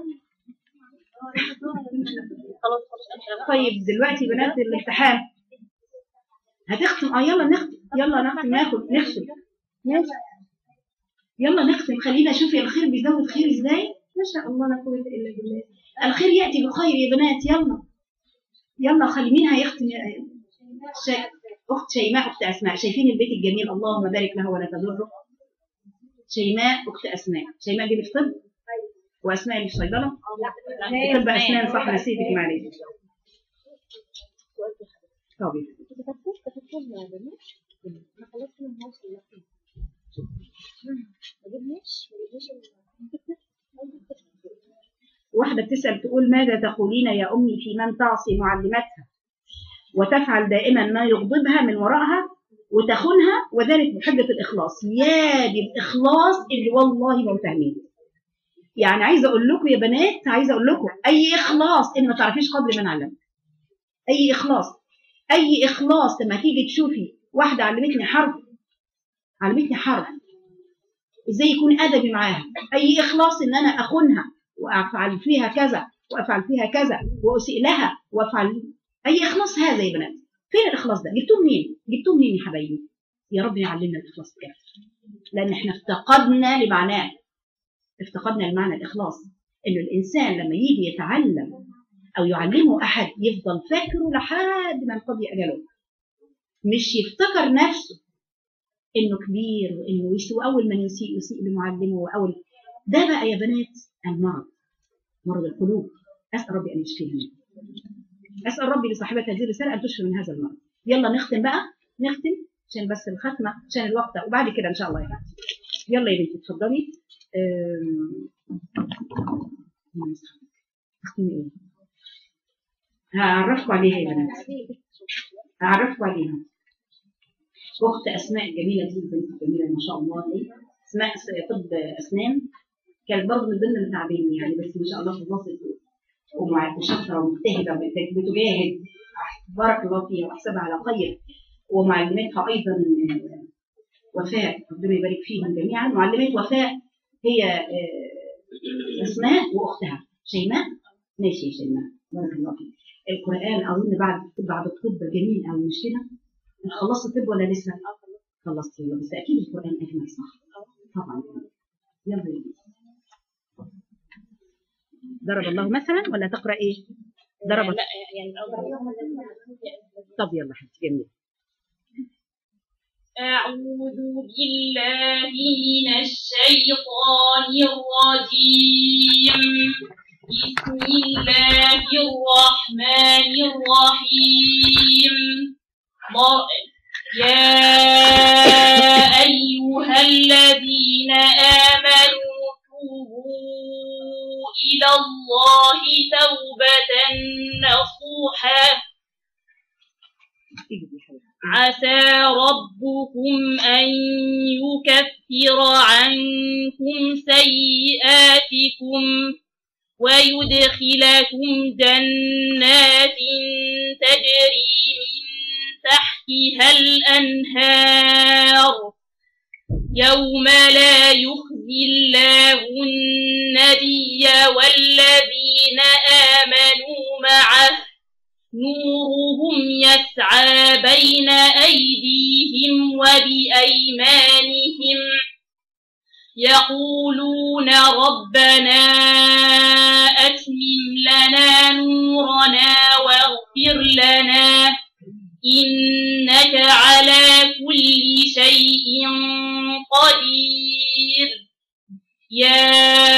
خلاص
طيب دلوقتي بنات الامتحان هتختم اه يلا نختم يلا نختم ناخد نختم ماشي يلا نختم خلينا نشوف يا الخير بيزود خير ازاي ما شاء الله لا قوه الا بالله الخير ياتي بخير يا بنات يلا يلا خلي مين هيختم يا- شي... اخت شيماء اخت اسماء شايفين البيت الجميل اللهم بارك لها ولا تضره شيماء اخت اسماء شيماء دي اللي في طب واسماء اللي في صيدله طب اسنان صح نسيتك معلش طب واحدة بتسأل تقول ماذا تقولين يا أمي في من تعصي معلمتها وتفعل دائما ما يغضبها من وراءها وتخونها وذلك بحجة الإخلاص يا دي الإخلاص اللي والله ما فاهمين يعني عايزة أقول لكم يا بنات عايزة أقول لكم أي إخلاص إن ما تعرفيش قدر من علم أي إخلاص أي إخلاص لما تيجي تشوفي واحدة علمتني حرف علمتني حرف ازاي يكون ادبي معاها اي اخلاص ان انا اخونها وافعل فيها كذا وافعل فيها كذا واسيء لها وافعل اي اخلاص هذا يا بنات فين الاخلاص ده جبتوه منين جبتوه منين يا حبايبي يا رب يعلمنا الاخلاص بجد لان احنا افتقدنا لمعناه افتقدنا لمعنى الاخلاص انه الانسان لما يجي يتعلم او يعلمه احد يفضل فاكره لحد ما ينقضي اجله مش يفتكر نفسه انه كبير وانه يسوء اول من يسيء يسيء لمعلمه واول ده بقى يا بنات المرض مرض القلوب اسال ربي ان يشفيها منه اسال ربي لصاحبه هذه الرساله ان تشفي من هذا المرض يلا نختم بقى نختم عشان بس الختمه عشان الوقت وبعد كده ان شاء الله يا بنتي يلا يا بنتي اتفضلي تختمي ايه هعرفكم عليها يا بنات هعرفكم عليها اخت اسماء الجميله دي البنت الجميله ما شاء الله دي اسماء طب اسنان كانت برضه من ضمن المتعبين يعني بس ما شاء الله خلصت وشاطره ومجتهده بتجاهد بارك الله فيها واحسبها على خير ومعلمتها ايضا وفاء ربنا يبارك فيهم جميعا معلمه وفاء هي اسماء واختها شيماء ماشي يا شيماء بارك الله فيك القران اظن بعد بعد الطب جميل قوي مش كده؟ خلصت الطب ولا لسه؟ خلصت بس اكيد القران اجمل صح؟ طبعا يلا يا ضرب الله مثلا ولا تقرا ايه؟ ضرب
لا يعني
طب يلا حبيبتي جميل
أعوذ بالله من الشيطان الرجيم بسم الله الرحمن الرحيم يا أيها الذين آمنوا توبوا إلى الله توبة نصوحا عسى ربكم أن يكفر عنكم سيئاتكم ويدخلكم جنات تجري من تحتها الأنهار يوم لا يخزي الله النبي والذين آمنوا معه نورهم يسعى بين أيديهم وبأيمانهم يقولون ربنا أتمم لنا نورنا واغفر لنا إنك على كل شيء قدير يا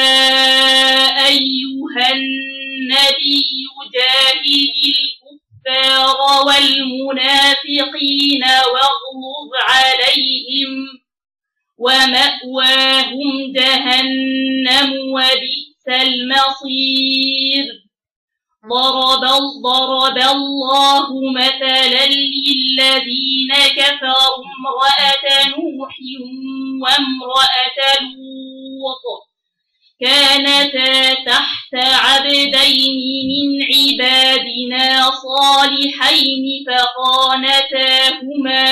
أيها النبي جاهد الكفار والمنافقين واغلظ عليهم ومأواهم جهنم وبئس المصير ضرب ضرب الله مثلا للذين كفروا امرأة نوح وامرأة لوط كانتا تحت عبدين من عبادنا صالحين فخانتاهما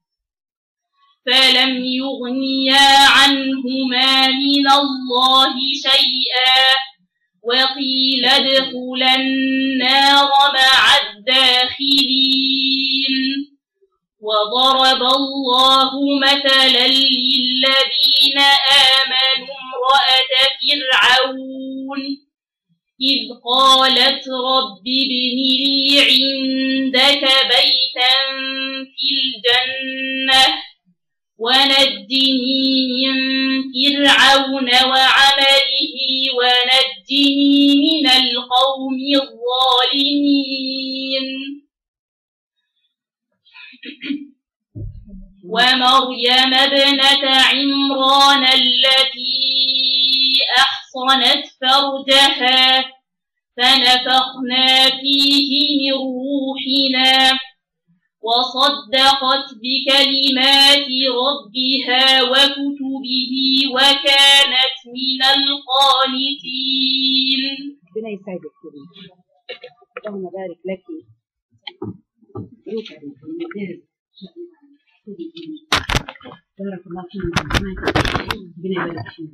فلم يغنيا عنهما من الله شيئا وقيل ادخلا النار مع الداخلين وضرب الله مثلا للذين آمنوا امرأة فرعون إذ قالت رب ابن لي عندك بيتا في الجنة ونجني من فرعون وعمله ونجني من القوم الظالمين ومريم ابنة عمران التي أحصنت فرجها فنفخنا فيه من روحنا وصدقت بكلمات ربها وكتبه وكانت من القانتين
ربنا يسعدك اللهم بارك لك يسعدك بارك الله فيك ربنا يبارك فيك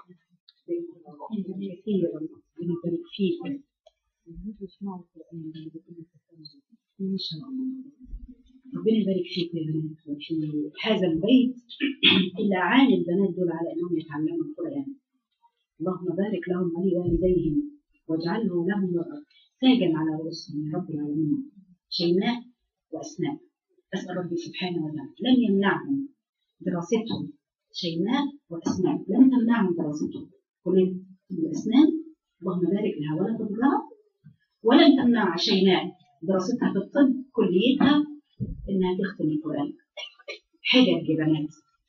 كثيرا ربنا يبارك فيك ما شاء الله ربنا يبارك فيك يا بنات وفي هذا البيت اللي أعان البنات دول على أنهم يتعلموا القرآن اللهم بارك لهم ولوالديهم واجعله لهم تاجا على رؤوسهم يا رب العالمين شيماء وأسماء أسأل ربي سبحانه وتعالى لم يمنعهم دراستهم شيماء وأسماء لم تمنعهم دراستهم كلية الأسنان اللهم بارك لها ولا تضرها ولن تمنع شيماء دراستها في الطب كليتها انها تختم القران حجج يا بنات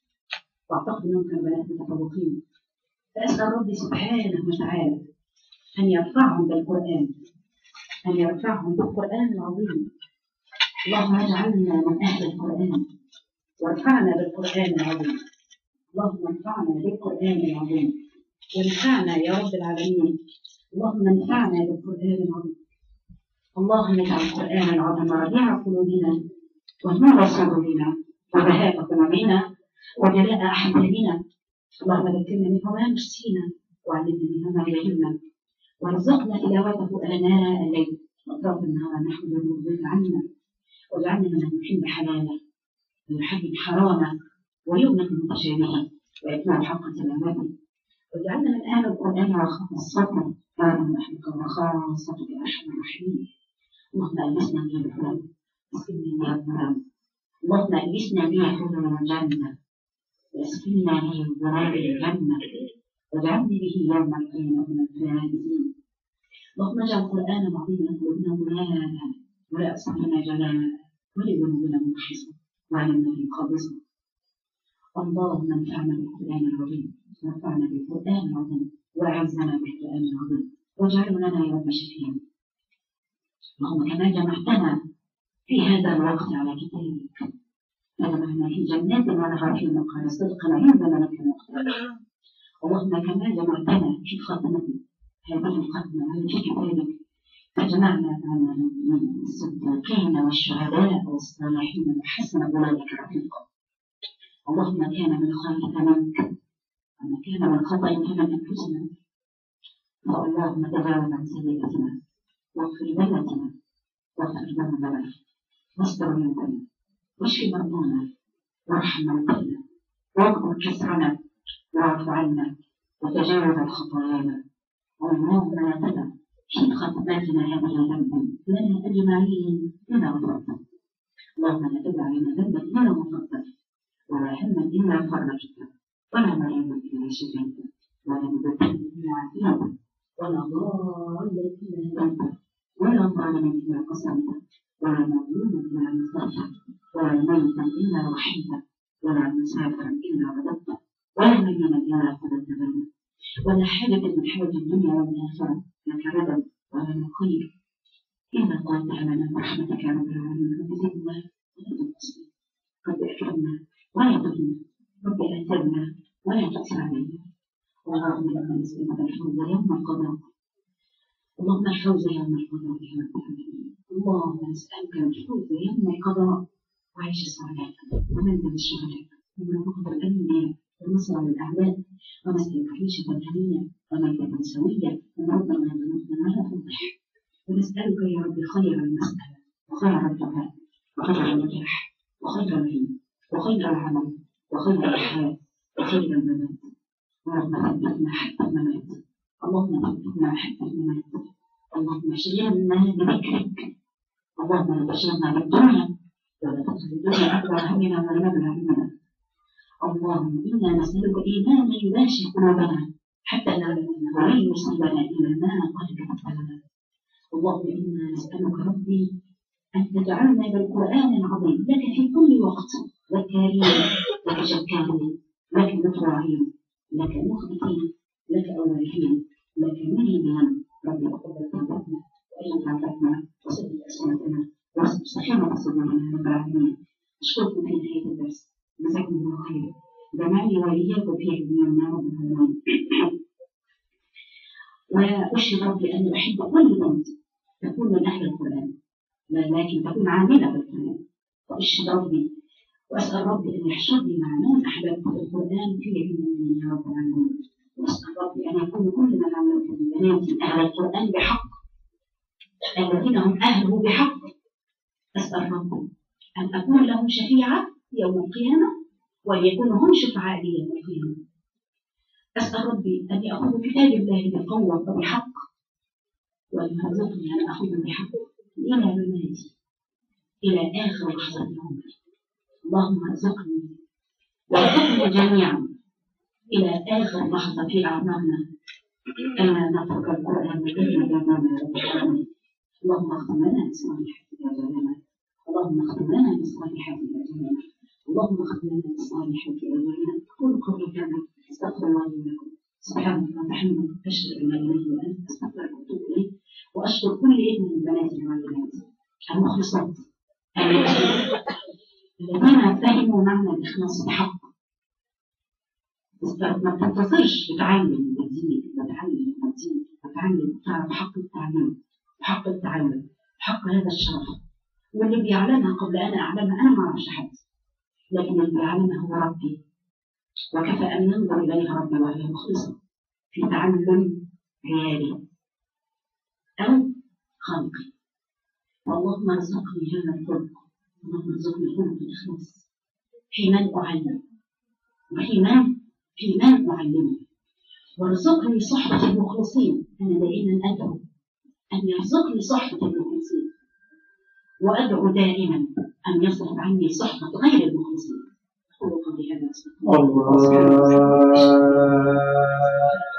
واعتقد انهم كانوا بنات متفوقين فاسال ربي سبحانه وتعالى ان يرفعهم بالقران ان يرفعهم بالقران العظيم اللهم اجعلنا من اهل القران وارفعنا بالقران العظيم اللهم انفعنا بالقران العظيم وانفعنا يا رب العالمين اللهم انفعنا بالقران العظيم اللهم اجعل القران العظيم ربيع قلوبنا ونور صدورنا وبهاء قلوبنا وجلاء احزاننا اللهم ذكرنا منه ما نسينا وعلمنا منه ما جهلنا وارزقنا تلاوته اناء الليل واطراف النهار نحو المرضي عنا واجعلنا من يحب حلاله ويحب حرامه ويؤمن بمتشابهه ويتبع حق تلاوته واجعلنا من اهل القران وخاصته فاعلم رحمك وخاصتك يا ارحم الراحمين اللهم البسنا به الحلم اسقنا به الظلام اللهم البسنا به حلم الجنه واسقنا به ظلام الجنه واجعلني به يوم القيامه من الفائزين اللهم اجعل القران العظيم قلوبنا ضياء ولا اصحابنا جلاء ولذنوبنا مخشصا وعلمنا به قابضا اللهم انفعنا بالقران العظيم وانفعنا بالقران العظيم واعزنا بالقران العظيم واجعله لنا يا رب شفيعا اللهم كما جمعتنا في هذا الوقت على كتابك فجمعنا في جنات ونهر في مقام صدق عند ملك المقتدر اللهم كما جمعتنا في خاتمة هذه الختمة على في كتابك فجمعنا مع الصديقين والشهداء والصالحين وحسن أولئك رفيقا اللهم كان من خيرك منك وما كان من خطأ فمن أنفسنا فاللهم تجاوز عن سيئاتنا واغفر ذنبنا واغفر ذنبنا واستر عيوبنا واشف مرضانا وارحم موتانا واكبر كسرنا واعف عنا وتجاوز عن خطايانا اللهم لا تدع في خطباتنا هذه ذنبا لنا اجمعين الا غفرته اللهم لا تدع لنا ذنبا الا غفرته ولا هما الا فرجته ولا مريضا الا شفيته ولا مبتلا الا عافيته ولا ضالا الا هديته ولا ظالما الا قسمته ولا مظلوما الا نصرته ولا ميتا الا رحمته ولا مسافرا الا رددته ولا مدينا الا قضيت بينه ولا حاجة من حاجة الدنيا والآخرة لك رضا ولا خير إلا قلتها لنا برحمتك يا رب العالمين رب زدنا ولا تنقصنا رب أكرمنا ولا تهنا رب آثرنا ولا تؤثر علينا اللهم لما نسألك الفوز يوم القضاء اللهم الفوز يوم القضاء يا رب العالمين اللهم نسألك الفوز يوم القضاء وعيش السعداء ومنزل الشهداء ومرافقة الأنبياء ونصر للأعداء ونسألك عيشة هنية وميتة سوية وموتا لا ذنوبنا ولا فضح ونسألك يا رب خير المسألة وخير الدعاء وخير النجاح وخير العلم وخير العمل وخير الحياة وخير الممات اللهم ثبتنا حتى الممات اللهم ثبتنا حتى الممات اللهم شغلنا بذكرك اللهم لا تشغلنا بالدنيا ولا تجعل الدنيا أكبر همنا ولا مبلغ علمنا اللهم إنا نسألك إيمانا يباشر قلوبنا حتى نعلم أنه لن يصيبنا إلا ما قد كتبت لنا اللهم إنا نسألك ربي أن تجعلنا بالقرآن العظيم لك في كل وقت ذكارين لك شكارين لك مطوعين لك مخبتين لك أولين لك منيبين ربي تقبل توبتنا وأجل عافاتنا وسدد أسماتنا واستقيم صدورنا يا رب العالمين أشكركم في نهاية الدرس جزاكم الله خير جمعني وإياكم في علمنا يا رب العالمين وأشهد ربي أن أحب كل بنت تكون من أهل القرآن لكن تكون عاملة بالقرآن وأشهد ربي وأسأل ربي أن يحشرني مع من أحببت في القرآن في علمه يا رب العالمين وأسأل ربي أن يكون كل من علمت من بناتي أهل القرآن بحق الذين هم أهله بحق أسأل ربي أن أكون لهم شفيعة يوم القيامة وليكونوا هم شفعاء لي يوم القيامة أسأل ربي أن يأخذ كتاب الله بقوة وبحق وأن يرزقني أن أخذ بحق إلى مماتي إلى آخر لحظة من عمري اللهم ارزقني وارزقنا جميعا إلى آخر لحظة في أعمارنا أنا نترك القرآن وإحنا جمعنا يا رب العالمين اللهم اختم لنا بصالحات أجلنا اللهم اختم لنا بصالحات أجلنا اللهم اختم لنا بصالحات أجلنا كل قول كذا استغفر الله لي ولكم سبحانك وبحمدك أشهد أن لا إله إلا أنت أستغفرك وأتوب إليك وأشكر كل ابن من بناتي المعلمات المخلصات الذين فهموا معنى الإخلاص بحق ما تنتصرش بتعلم وتزيد وتعلم وتزيد وتعلم تعرف حق التعليم حق التعلم حق هذا الشرف واللي بيعلمها قبل أن أعلمها أنا ما أعرفش حد لكن اللي بيعلمها هو ربي وكفى أن ينظر إليها ربي وهي مخلصة في تعلم عيالي أو خلقي اللهم ارزقني هذا الخلق اللهم ارزقني خلق الإخلاص في من أعلم وفي من في من أعلمه وارزقني صحبة المخلصين أنا دائما أدعو أن يرزقني صحبة المخلصين وأدعو دائما أن يصرف عني صحبة غير المخلصين أقول قولي هذا أستغفر الله
الله